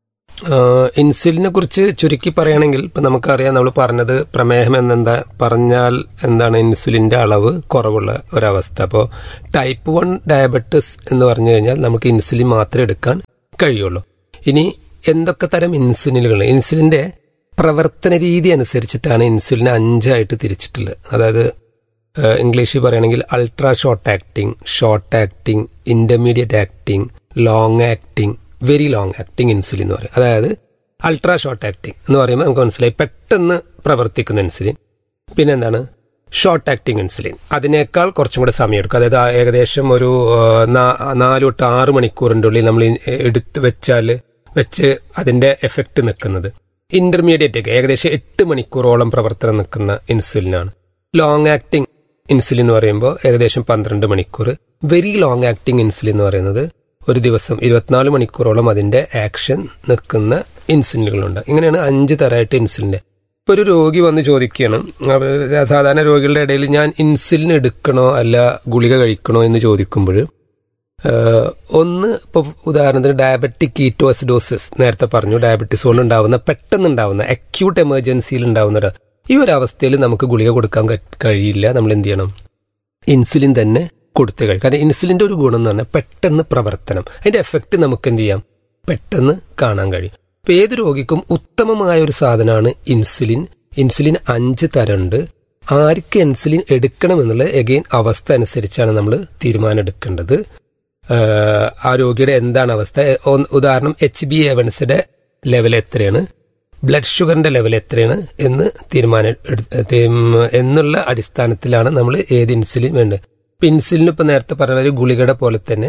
ഇൻസുലിനെ കുറിച്ച് ചുരുക്കി പറയുകയാണെങ്കിൽ ഇപ്പൊ നമുക്കറിയാം നമ്മൾ പറഞ്ഞത് പ്രമേഹം എന്നെന്താ പറഞ്ഞാൽ എന്താണ് ഇൻസുലിന്റെ അളവ് കുറവുള്ള ഒരവസ്ഥ അപ്പോൾ ടൈപ്പ് വൺ ഡയബറ്റിസ് എന്ന് പറഞ്ഞു കഴിഞ്ഞാൽ നമുക്ക് ഇൻസുലിൻ മാത്രമേ എടുക്കാൻ കഴിയുള്ളൂ ഇനി എന്തൊക്കെ തരം ഇൻസുലിനുകൾ ഇൻസുലിന്റെ പ്രവർത്തന രീതി അനുസരിച്ചിട്ടാണ് ഇൻസുലിനെ അഞ്ചായിട്ട് തിരിച്ചിട്ടുള്ളത് അതായത് ഏഹ് ഇംഗ്ലീഷിൽ പറയുകയാണെങ്കിൽ ultra short acting short acting intermediate acting long acting very long acting insulin എന്ന് പറയും അതായത് അൾട്രാ ഷോർട്ട് ആക്ടിങ് എന്ന് പറയുമ്പോൾ നമുക്ക് മനസ്സിലായി പെട്ടെന്ന് പ്രവർത്തിക്കുന്ന ഇൻസുലിൻ പിന്നെ എന്താണ് ഷോർട്ട് ആക്ടിങ് ഇൻസുലിൻ അതിനേക്കാൾ കുറച്ചും കൂടെ സമയമെടുക്കും അതായത് ആ ഏകദേശം ഒരു ആ, നാ- നാല് തൊട്ട് ആറ് മണിക്കൂറിൻ്റെ ഉള്ളിൽ നമ്മൾ ഈ എടുത്ത് വെച്ചാൽ വെച്ച് അതിന്റെ എഫക്റ്റ് നിൽക്കുന്നത് ഇന്റർമീഡിയറ്റ് ഒക്കെ ഏകദേശം എട്ട് മണിക്കൂറോളം പ്രവർത്തനം നിൽക്കുന്ന ഇൻസുലിനാണ് ലോങ് ആക്ടിങ് ഇൻസുലിൻ എന്ന് പറയുമ്പോൾ ഏകദേശം പന്ത്രണ്ട് മണിക്കൂർ വെരി ലോങ് ആക്ടിങ് ഇൻസുലിൻ എന്ന് പറയുന്നത് ഒരു ദിവസം ഇരുപത്തിനാല് മണിക്കൂറോളം അതിന്റെ ആക്ഷൻ നിൽക്കുന്ന ഇൻസുലിനുകളുണ്ട് ഇങ്ങനെയാണ് അഞ്ച് തരമായിട്ട് ഇൻസുലിന്റെ ഇപ്പൊ ഒരു രോഗി വന്ന് ചോദിക്കുകയാണ് അവര് സാധാരണ രോഗികളുടെ ഇടയിൽ ഞാൻ ഇൻസുലിൻ എടുക്കണോ അല്ല ഗുളിക കഴിക്കണോ എന്ന് ചോദിക്കുമ്പോൾ ഏഹ്, ഒന്ന് ഇപ്പോൾ ഉദാഹരണത്തിന് ഡയബറ്റിക് കീറ്റോസിഡോസിസ് നേരത്തെ പറഞ്ഞു ഡയബറ്റിസ് കൊണ്ട് ഉണ്ടാവുന്ന പെട്ടെന്ന് ഉണ്ടാവുന്ന അക്യൂട്ട് എമർജൻസിയിൽ ഉണ്ടാവുന്ന ഒരു ഈ ഒരു അവസ്ഥയിൽ നമുക്ക് ഗുളിക കൊടുക്കാൻ ക- കഴിയില്ല നമ്മൾ എന്ത് ചെയ്യണം ഇൻസുലിൻ തന്നെ കൊടുത്ത് കഴിയും കാരണം ഇൻസുലിന്റെ ഒരു ഗുണം എന്ന് പറഞ്ഞാൽ പെട്ടെന്ന് പ്രവർത്തനം അതിന്റെ എഫക്റ്റ് നമുക്ക് എന്ത് ചെയ്യാം പെട്ടെന്ന് കാണാൻ കഴിയും ഇപ്പൊ ഏത് രോഗിക്കും ഉത്തമമായ ഒരു സാധനമാണ് ഇൻസുലിൻ ഇൻസുലിൻ അഞ്ച് തരമുണ്ട് ആർക്ക് ഇൻസുലിൻ എടുക്കണം എന്നുള്ളത് എഗെയിൻ അവസ്ഥ അനുസരിച്ചാണ് നമ്മൾ തീരുമാനം എടുക്കേണ്ടത് ആഹ് ആ രോഗിയുടെ എന്താണ് അവസ്ഥ ഒന്ന് ഉദാഹരണം എച്ച് ബി എവൻസിന്റെ ലെവൽ എത്രയാണ് ബ്ലഡ് ഷുഗറിന്റെ ലെവൽ എത്രയാണ് എന്ന് തീരുമാനം എടു- തീം- എന്നുള്ള അടിസ്ഥാനത്തിലാണ് നമ്മൾ ഏത് ഇൻസുലിൻ വേണ്ടത് ഇപ്പൊ ഇൻസുലിൻ ഇപ്പൊ നേരത്തെ പറഞ്ഞ ഒരു ഗുളികയുടെ പോലെ തന്നെ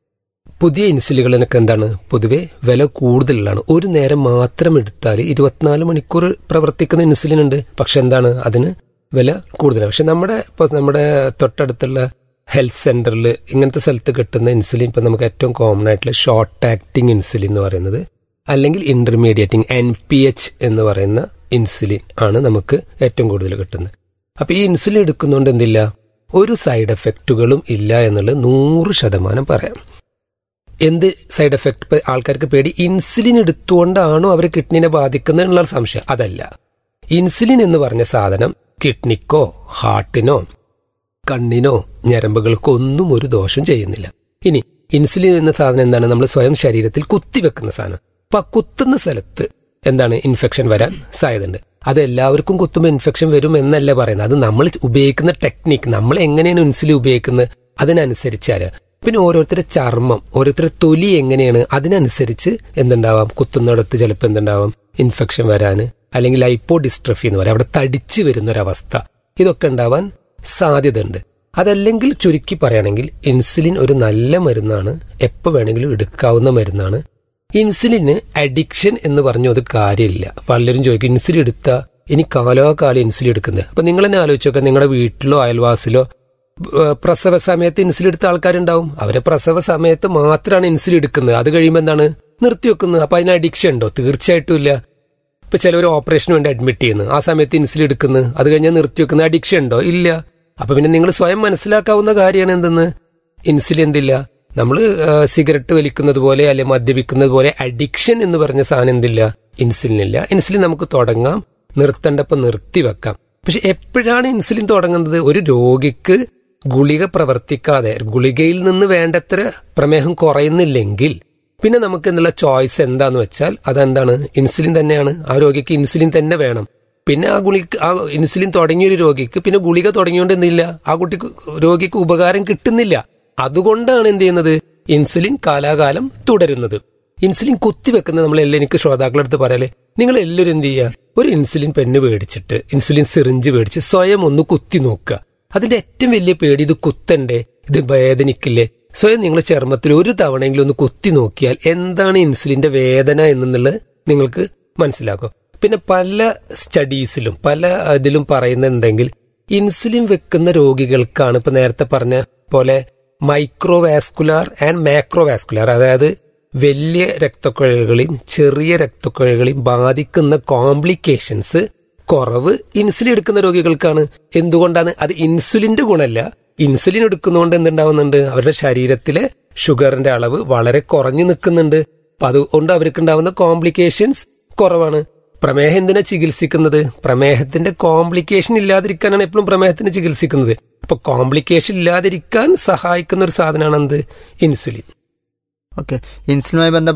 പുതിയ ഇൻസുലിനുകളൊക്കെ എന്താണ് പൊതുവെ വില കൂടുതലാണ് ഒരു നേരം മാത്രം എടുത്താൽ ഇരുപത്തിനാല് മണിക്കൂർ പ്രവർത്തിക്കുന്ന ഇൻസുലിൻ ഉണ്ട് പക്ഷെ എന്താണ് അതിന് വില കൂടുതലാണ് പക്ഷെ നമ്മുടെ ഇപ്പൊ നമ്മുടെ തൊട്ടടുത്തുള്ള ഹെൽത്ത് സെന്ററിൽ ഇങ്ങനത്തെ സ്ഥലത്ത് കിട്ടുന്ന ഇൻസുലിൻ ഇപ്പൊ നമുക്ക് ഏറ്റവും കോമൺ ആയിട്ടുള്ള ഷോർട്ട് ആക്ടിങ് ഇൻസുലിൻ എന്ന് പറയുന്നത് അല്ലെങ്കിൽ ഇന്റർമീഡിയറ്റിംഗ് എൻ പി എച്ച് എന്ന് പറയുന്ന ഇൻസുലിൻ ആണ് നമുക്ക് ഏറ്റവും കൂടുതൽ കിട്ടുന്നത് അപ്പൊ ഈ ഇൻസുലിൻ എടുക്കുന്നതുകൊണ്ട് എന്തില്ല ഒരു സൈഡ് എഫക്റ്റുകളും ഇല്ല എന്നുള്ളത് നൂറ് ശതമാനം പറയാം എന്ത് സൈഡ് എഫക്ട് ഇപ്പൊ ആൾക്കാർക്ക് പേടി ഇൻസുലിൻ എടുത്തുകൊണ്ടാണോ അവർ കിഡ്നിനെ ബാധിക്കുന്നത് എന്നുള്ള സംശയം അതല്ല ഇൻസുലിൻ എന്ന് പറഞ്ഞ സാധനം കിഡ്നിക്കോ ഹാർട്ടിനോ കണ്ണിനോ ഞരമ്പുകൾക്കോ ഒന്നും ഒരു ദോഷം ചെയ്യുന്നില്ല ഇനി ഇൻസുലിൻ എന്ന സാധനം എന്താണ് നമ്മൾ സ്വയം ശരീരത്തിൽ കുത്തിവെക്കുന്ന സാധനം അപ്പൊ ആ കുത്തുന്ന സ്ഥലത്ത് എന്താണ് ഇൻഫെക്ഷൻ വരാൻ സാധ്യതയുണ്ട് അത് എല്ലാവർക്കും കുത്തുമ്പോൾ ഇൻഫെക്ഷൻ വരും എന്നല്ല പറയുന്നത് അത് നമ്മൾ ഉപയോഗിക്കുന്ന ടെക്നിക്ക് നമ്മൾ എങ്ങനെയാണ് ഇൻസുലിൻ ഉപയോഗിക്കുന്നത് അതിനനുസരിച്ചാല് പിന്നെ ഓരോരുത്തരുടെ ചർമ്മം ഓരോരുത്തരുടെ തൊലി എങ്ങനെയാണ് അതിനനുസരിച്ച് എന്തുണ്ടാവാം കുത്തുന്നിടത്ത് ചിലപ്പോൾ എന്തുണ്ടാവാം ഇൻഫെക്ഷൻ വരാന് അല്ലെങ്കിൽ ലൈപ്പോ ഡിസ്ട്രഫി എന്ന് പറയാം അവിടെ തടിച്ചു വരുന്ന ഒരവസ്ഥ ഇതൊക്കെ ഉണ്ടാവാൻ സാധ്യതയുണ്ട് അതല്ലെങ്കിൽ ചുരുക്കി പറയുകയാണെങ്കിൽ ഇൻസുലിൻ ഒരു നല്ല മരുന്നാണ് എപ്പോൾ വേണമെങ്കിലും എടുക്കാവുന്ന മരുന്നാണ് ഇൻസുലിന് അഡിക്ഷൻ എന്ന് പറഞ്ഞ ഒരു കാര്യമില്ല പലരും ചോദിക്കും ഇൻസുലിൻ എടുത്ത ഇനി കാലാകാലം ഇൻസുലിൻ എടുക്കുന്നത് അപ്പൊ നിങ്ങൾ തന്നെ ആലോചിച്ച് നോക്കാം നിങ്ങളുടെ വീട്ടിലോ അയൽവാസിലോ ഏഹ് പ്രസവ സമയത്ത് ഇൻസുലിൻ എടുത്ത ആൾക്കാരുണ്ടാവും അവരെ പ്രസവ സമയത്ത് മാത്രമാണ് ഇൻസുലിൻ എടുക്കുന്നത് അത് കഴിയുമ്പോൾ എന്താണ് നിർത്തിവെക്കുന്നത് അപ്പൊ അതിന് അഡിക്ഷൻ ഉണ്ടോ തീർച്ചയായിട്ടും ഇല്ല ഇപ്പൊ ചിലവർ ഓപ്പറേഷന് വേണ്ടി അഡ്മിറ്റ് ചെയ്യുന്നു ആ സമയത്ത് ഇൻസുലിൻ എടുക്കുന്നു അത് കഴിഞ്ഞാൽ നിർത്തിവെക്കുന്ന അഡിക്ഷൻ ഉണ്ടോ ഇല്ല അപ്പൊ പിന്നെ നിങ്ങൾ സ്വയം മനസ്സിലാക്കാവുന്ന കാര്യമാണ് എന്തെന്ന് ഇൻസുലിൻ എന്തില്ല നമ്മൾ സിഗരറ്റ് വലിക്കുന്നത് പോലെ അല്ലെ മദ്യപിക്കുന്നത് പോലെ അഡിക്ഷൻ എന്ന് പറഞ്ഞ സാധനം എന്തില്ല ഇൻസുലിൻ ഇല്ല ഇൻസുലിൻ നമുക്ക് തുടങ്ങാം നിർത്തേണ്ടപ്പോൾ നിർത്തിവെക്കാം പക്ഷെ എപ്പോഴാണ് ഇൻസുലിൻ തുടങ്ങുന്നത് ഒരു രോഗിക്ക് ഗുളിക പ്രവർത്തിക്കാതെ ഗുളികയിൽ നിന്ന് വേണ്ടത്ര പ്രമേഹം കുറയുന്നില്ലെങ്കിൽ പിന്നെ നമുക്ക് എന്നുള്ള ചോയ്സ് എന്താന്ന് വെച്ചാൽ അതെന്താണ് ഇൻസുലിൻ തന്നെയാണ് ആ രോഗിക്ക് ഇൻസുലിൻ തന്നെ വേണം പിന്നെ ആ ഗുളിക ആ ഇൻസുലിൻ തുടങ്ങിയ ഒരു രോഗിക്ക് പിന്നെ ഗുളിക തുടങ്ങിയോണ്ട് എന്തില്ല ആ കുട്ടിക്ക് രോഗിക്ക് ഉപകാരം കിട്ടുന്നില്ല അതുകൊണ്ടാണ് എന്ത് ചെയ്യുന്നത് ഇൻസുലിൻ കാലാകാലം തുടരുന്നത് ഇൻസുലിൻ കുത്തിവെക്കുന്നത് നമ്മൾ എല്ലാം എനിക്ക് ശ്രോതാക്കളടുത്ത് പറയലേ നിങ്ങൾ എല്ലാവരും എന്ത് ചെയ്യുക ഒരു ഇൻസുലിൻ പെണ്ണ് മേടിച്ചിട്ട് ഇൻസുലിൻ സിറിഞ്ച് മേടിച്ച് സ്വയം ഒന്ന് കുത്തി നോക്കുക അതിന്റെ ഏറ്റവും വലിയ പേടി ഇത് കുത്തണ്ടേ ഇത് വേദനിക്കില്ലേ സ്വയം നിങ്ങൾ ചർമ്മത്തിൽ ഒരു തവണയെങ്കിലും ഒന്ന് കുത്തി നോക്കിയാൽ എന്താണ് ഇൻസുലിന്റെ വേദന എന്നുള്ളത് നിങ്ങൾക്ക് മനസ്സിലാക്കും പിന്നെ പല സ്റ്റഡീസിലും പല ഇതിലും പറയുന്ന എന്തെങ്കിൽ ഇൻസുലിൻ വെക്കുന്ന രോഗികൾക്കാണ് ഇപ്പൊ നേരത്തെ പറഞ്ഞ പോലെ മൈക്രോവാസ്കുലാർ ആൻഡ് മാക്രോവാസ്കുലാർ അതായത് വലിയ രക്തക്കുഴലുകളെയും ചെറിയ രക്തക്കുഴലുകളെയും ബാധിക്കുന്ന കോംപ്ലിക്കേഷൻസ് കുറവ് ഇൻസുലിൻ എടുക്കുന്ന രോഗികൾക്കാണ് എന്തുകൊണ്ടാണ് അത് ഇൻസുലിന്റെ ഗുണമല്ല ഇൻസുലിൻ എടുക്കുന്നതുകൊണ്ട് എന്തുണ്ടാവുന്നുണ്ട് അവരുടെ ശരീരത്തിലെ ഷുഗറിന്റെ അളവ് വളരെ കുറഞ്ഞു നിൽക്കുന്നുണ്ട് അപ്പൊ അതുകൊണ്ട് അവർക്ക് ഉണ്ടാവുന്ന കോംപ്ലിക്കേഷൻസ് കുറവാണ് പ്രമേഹം എന്തിനാ ചികിത്സിക്കുന്നത് പ്രമേഹത്തിന്റെ കോംപ്ലിക്കേഷൻ ഇല്ലാതിരിക്കാനാണ് എപ്പോഴും പ്രമേഹത്തിന് ചികിത്സിക്കുന്നത് അപ്പൊ കോംപ്ലിക്കേഷൻ ഇല്ലാതിരിക്കാൻ സഹായിക്കുന്ന ഒരു സാധനമാണ് എന്ത് ഇൻസുലിൻ ഓക്കെ ഇൻസുലിനുമായി ബന്ധപ്പെട്ട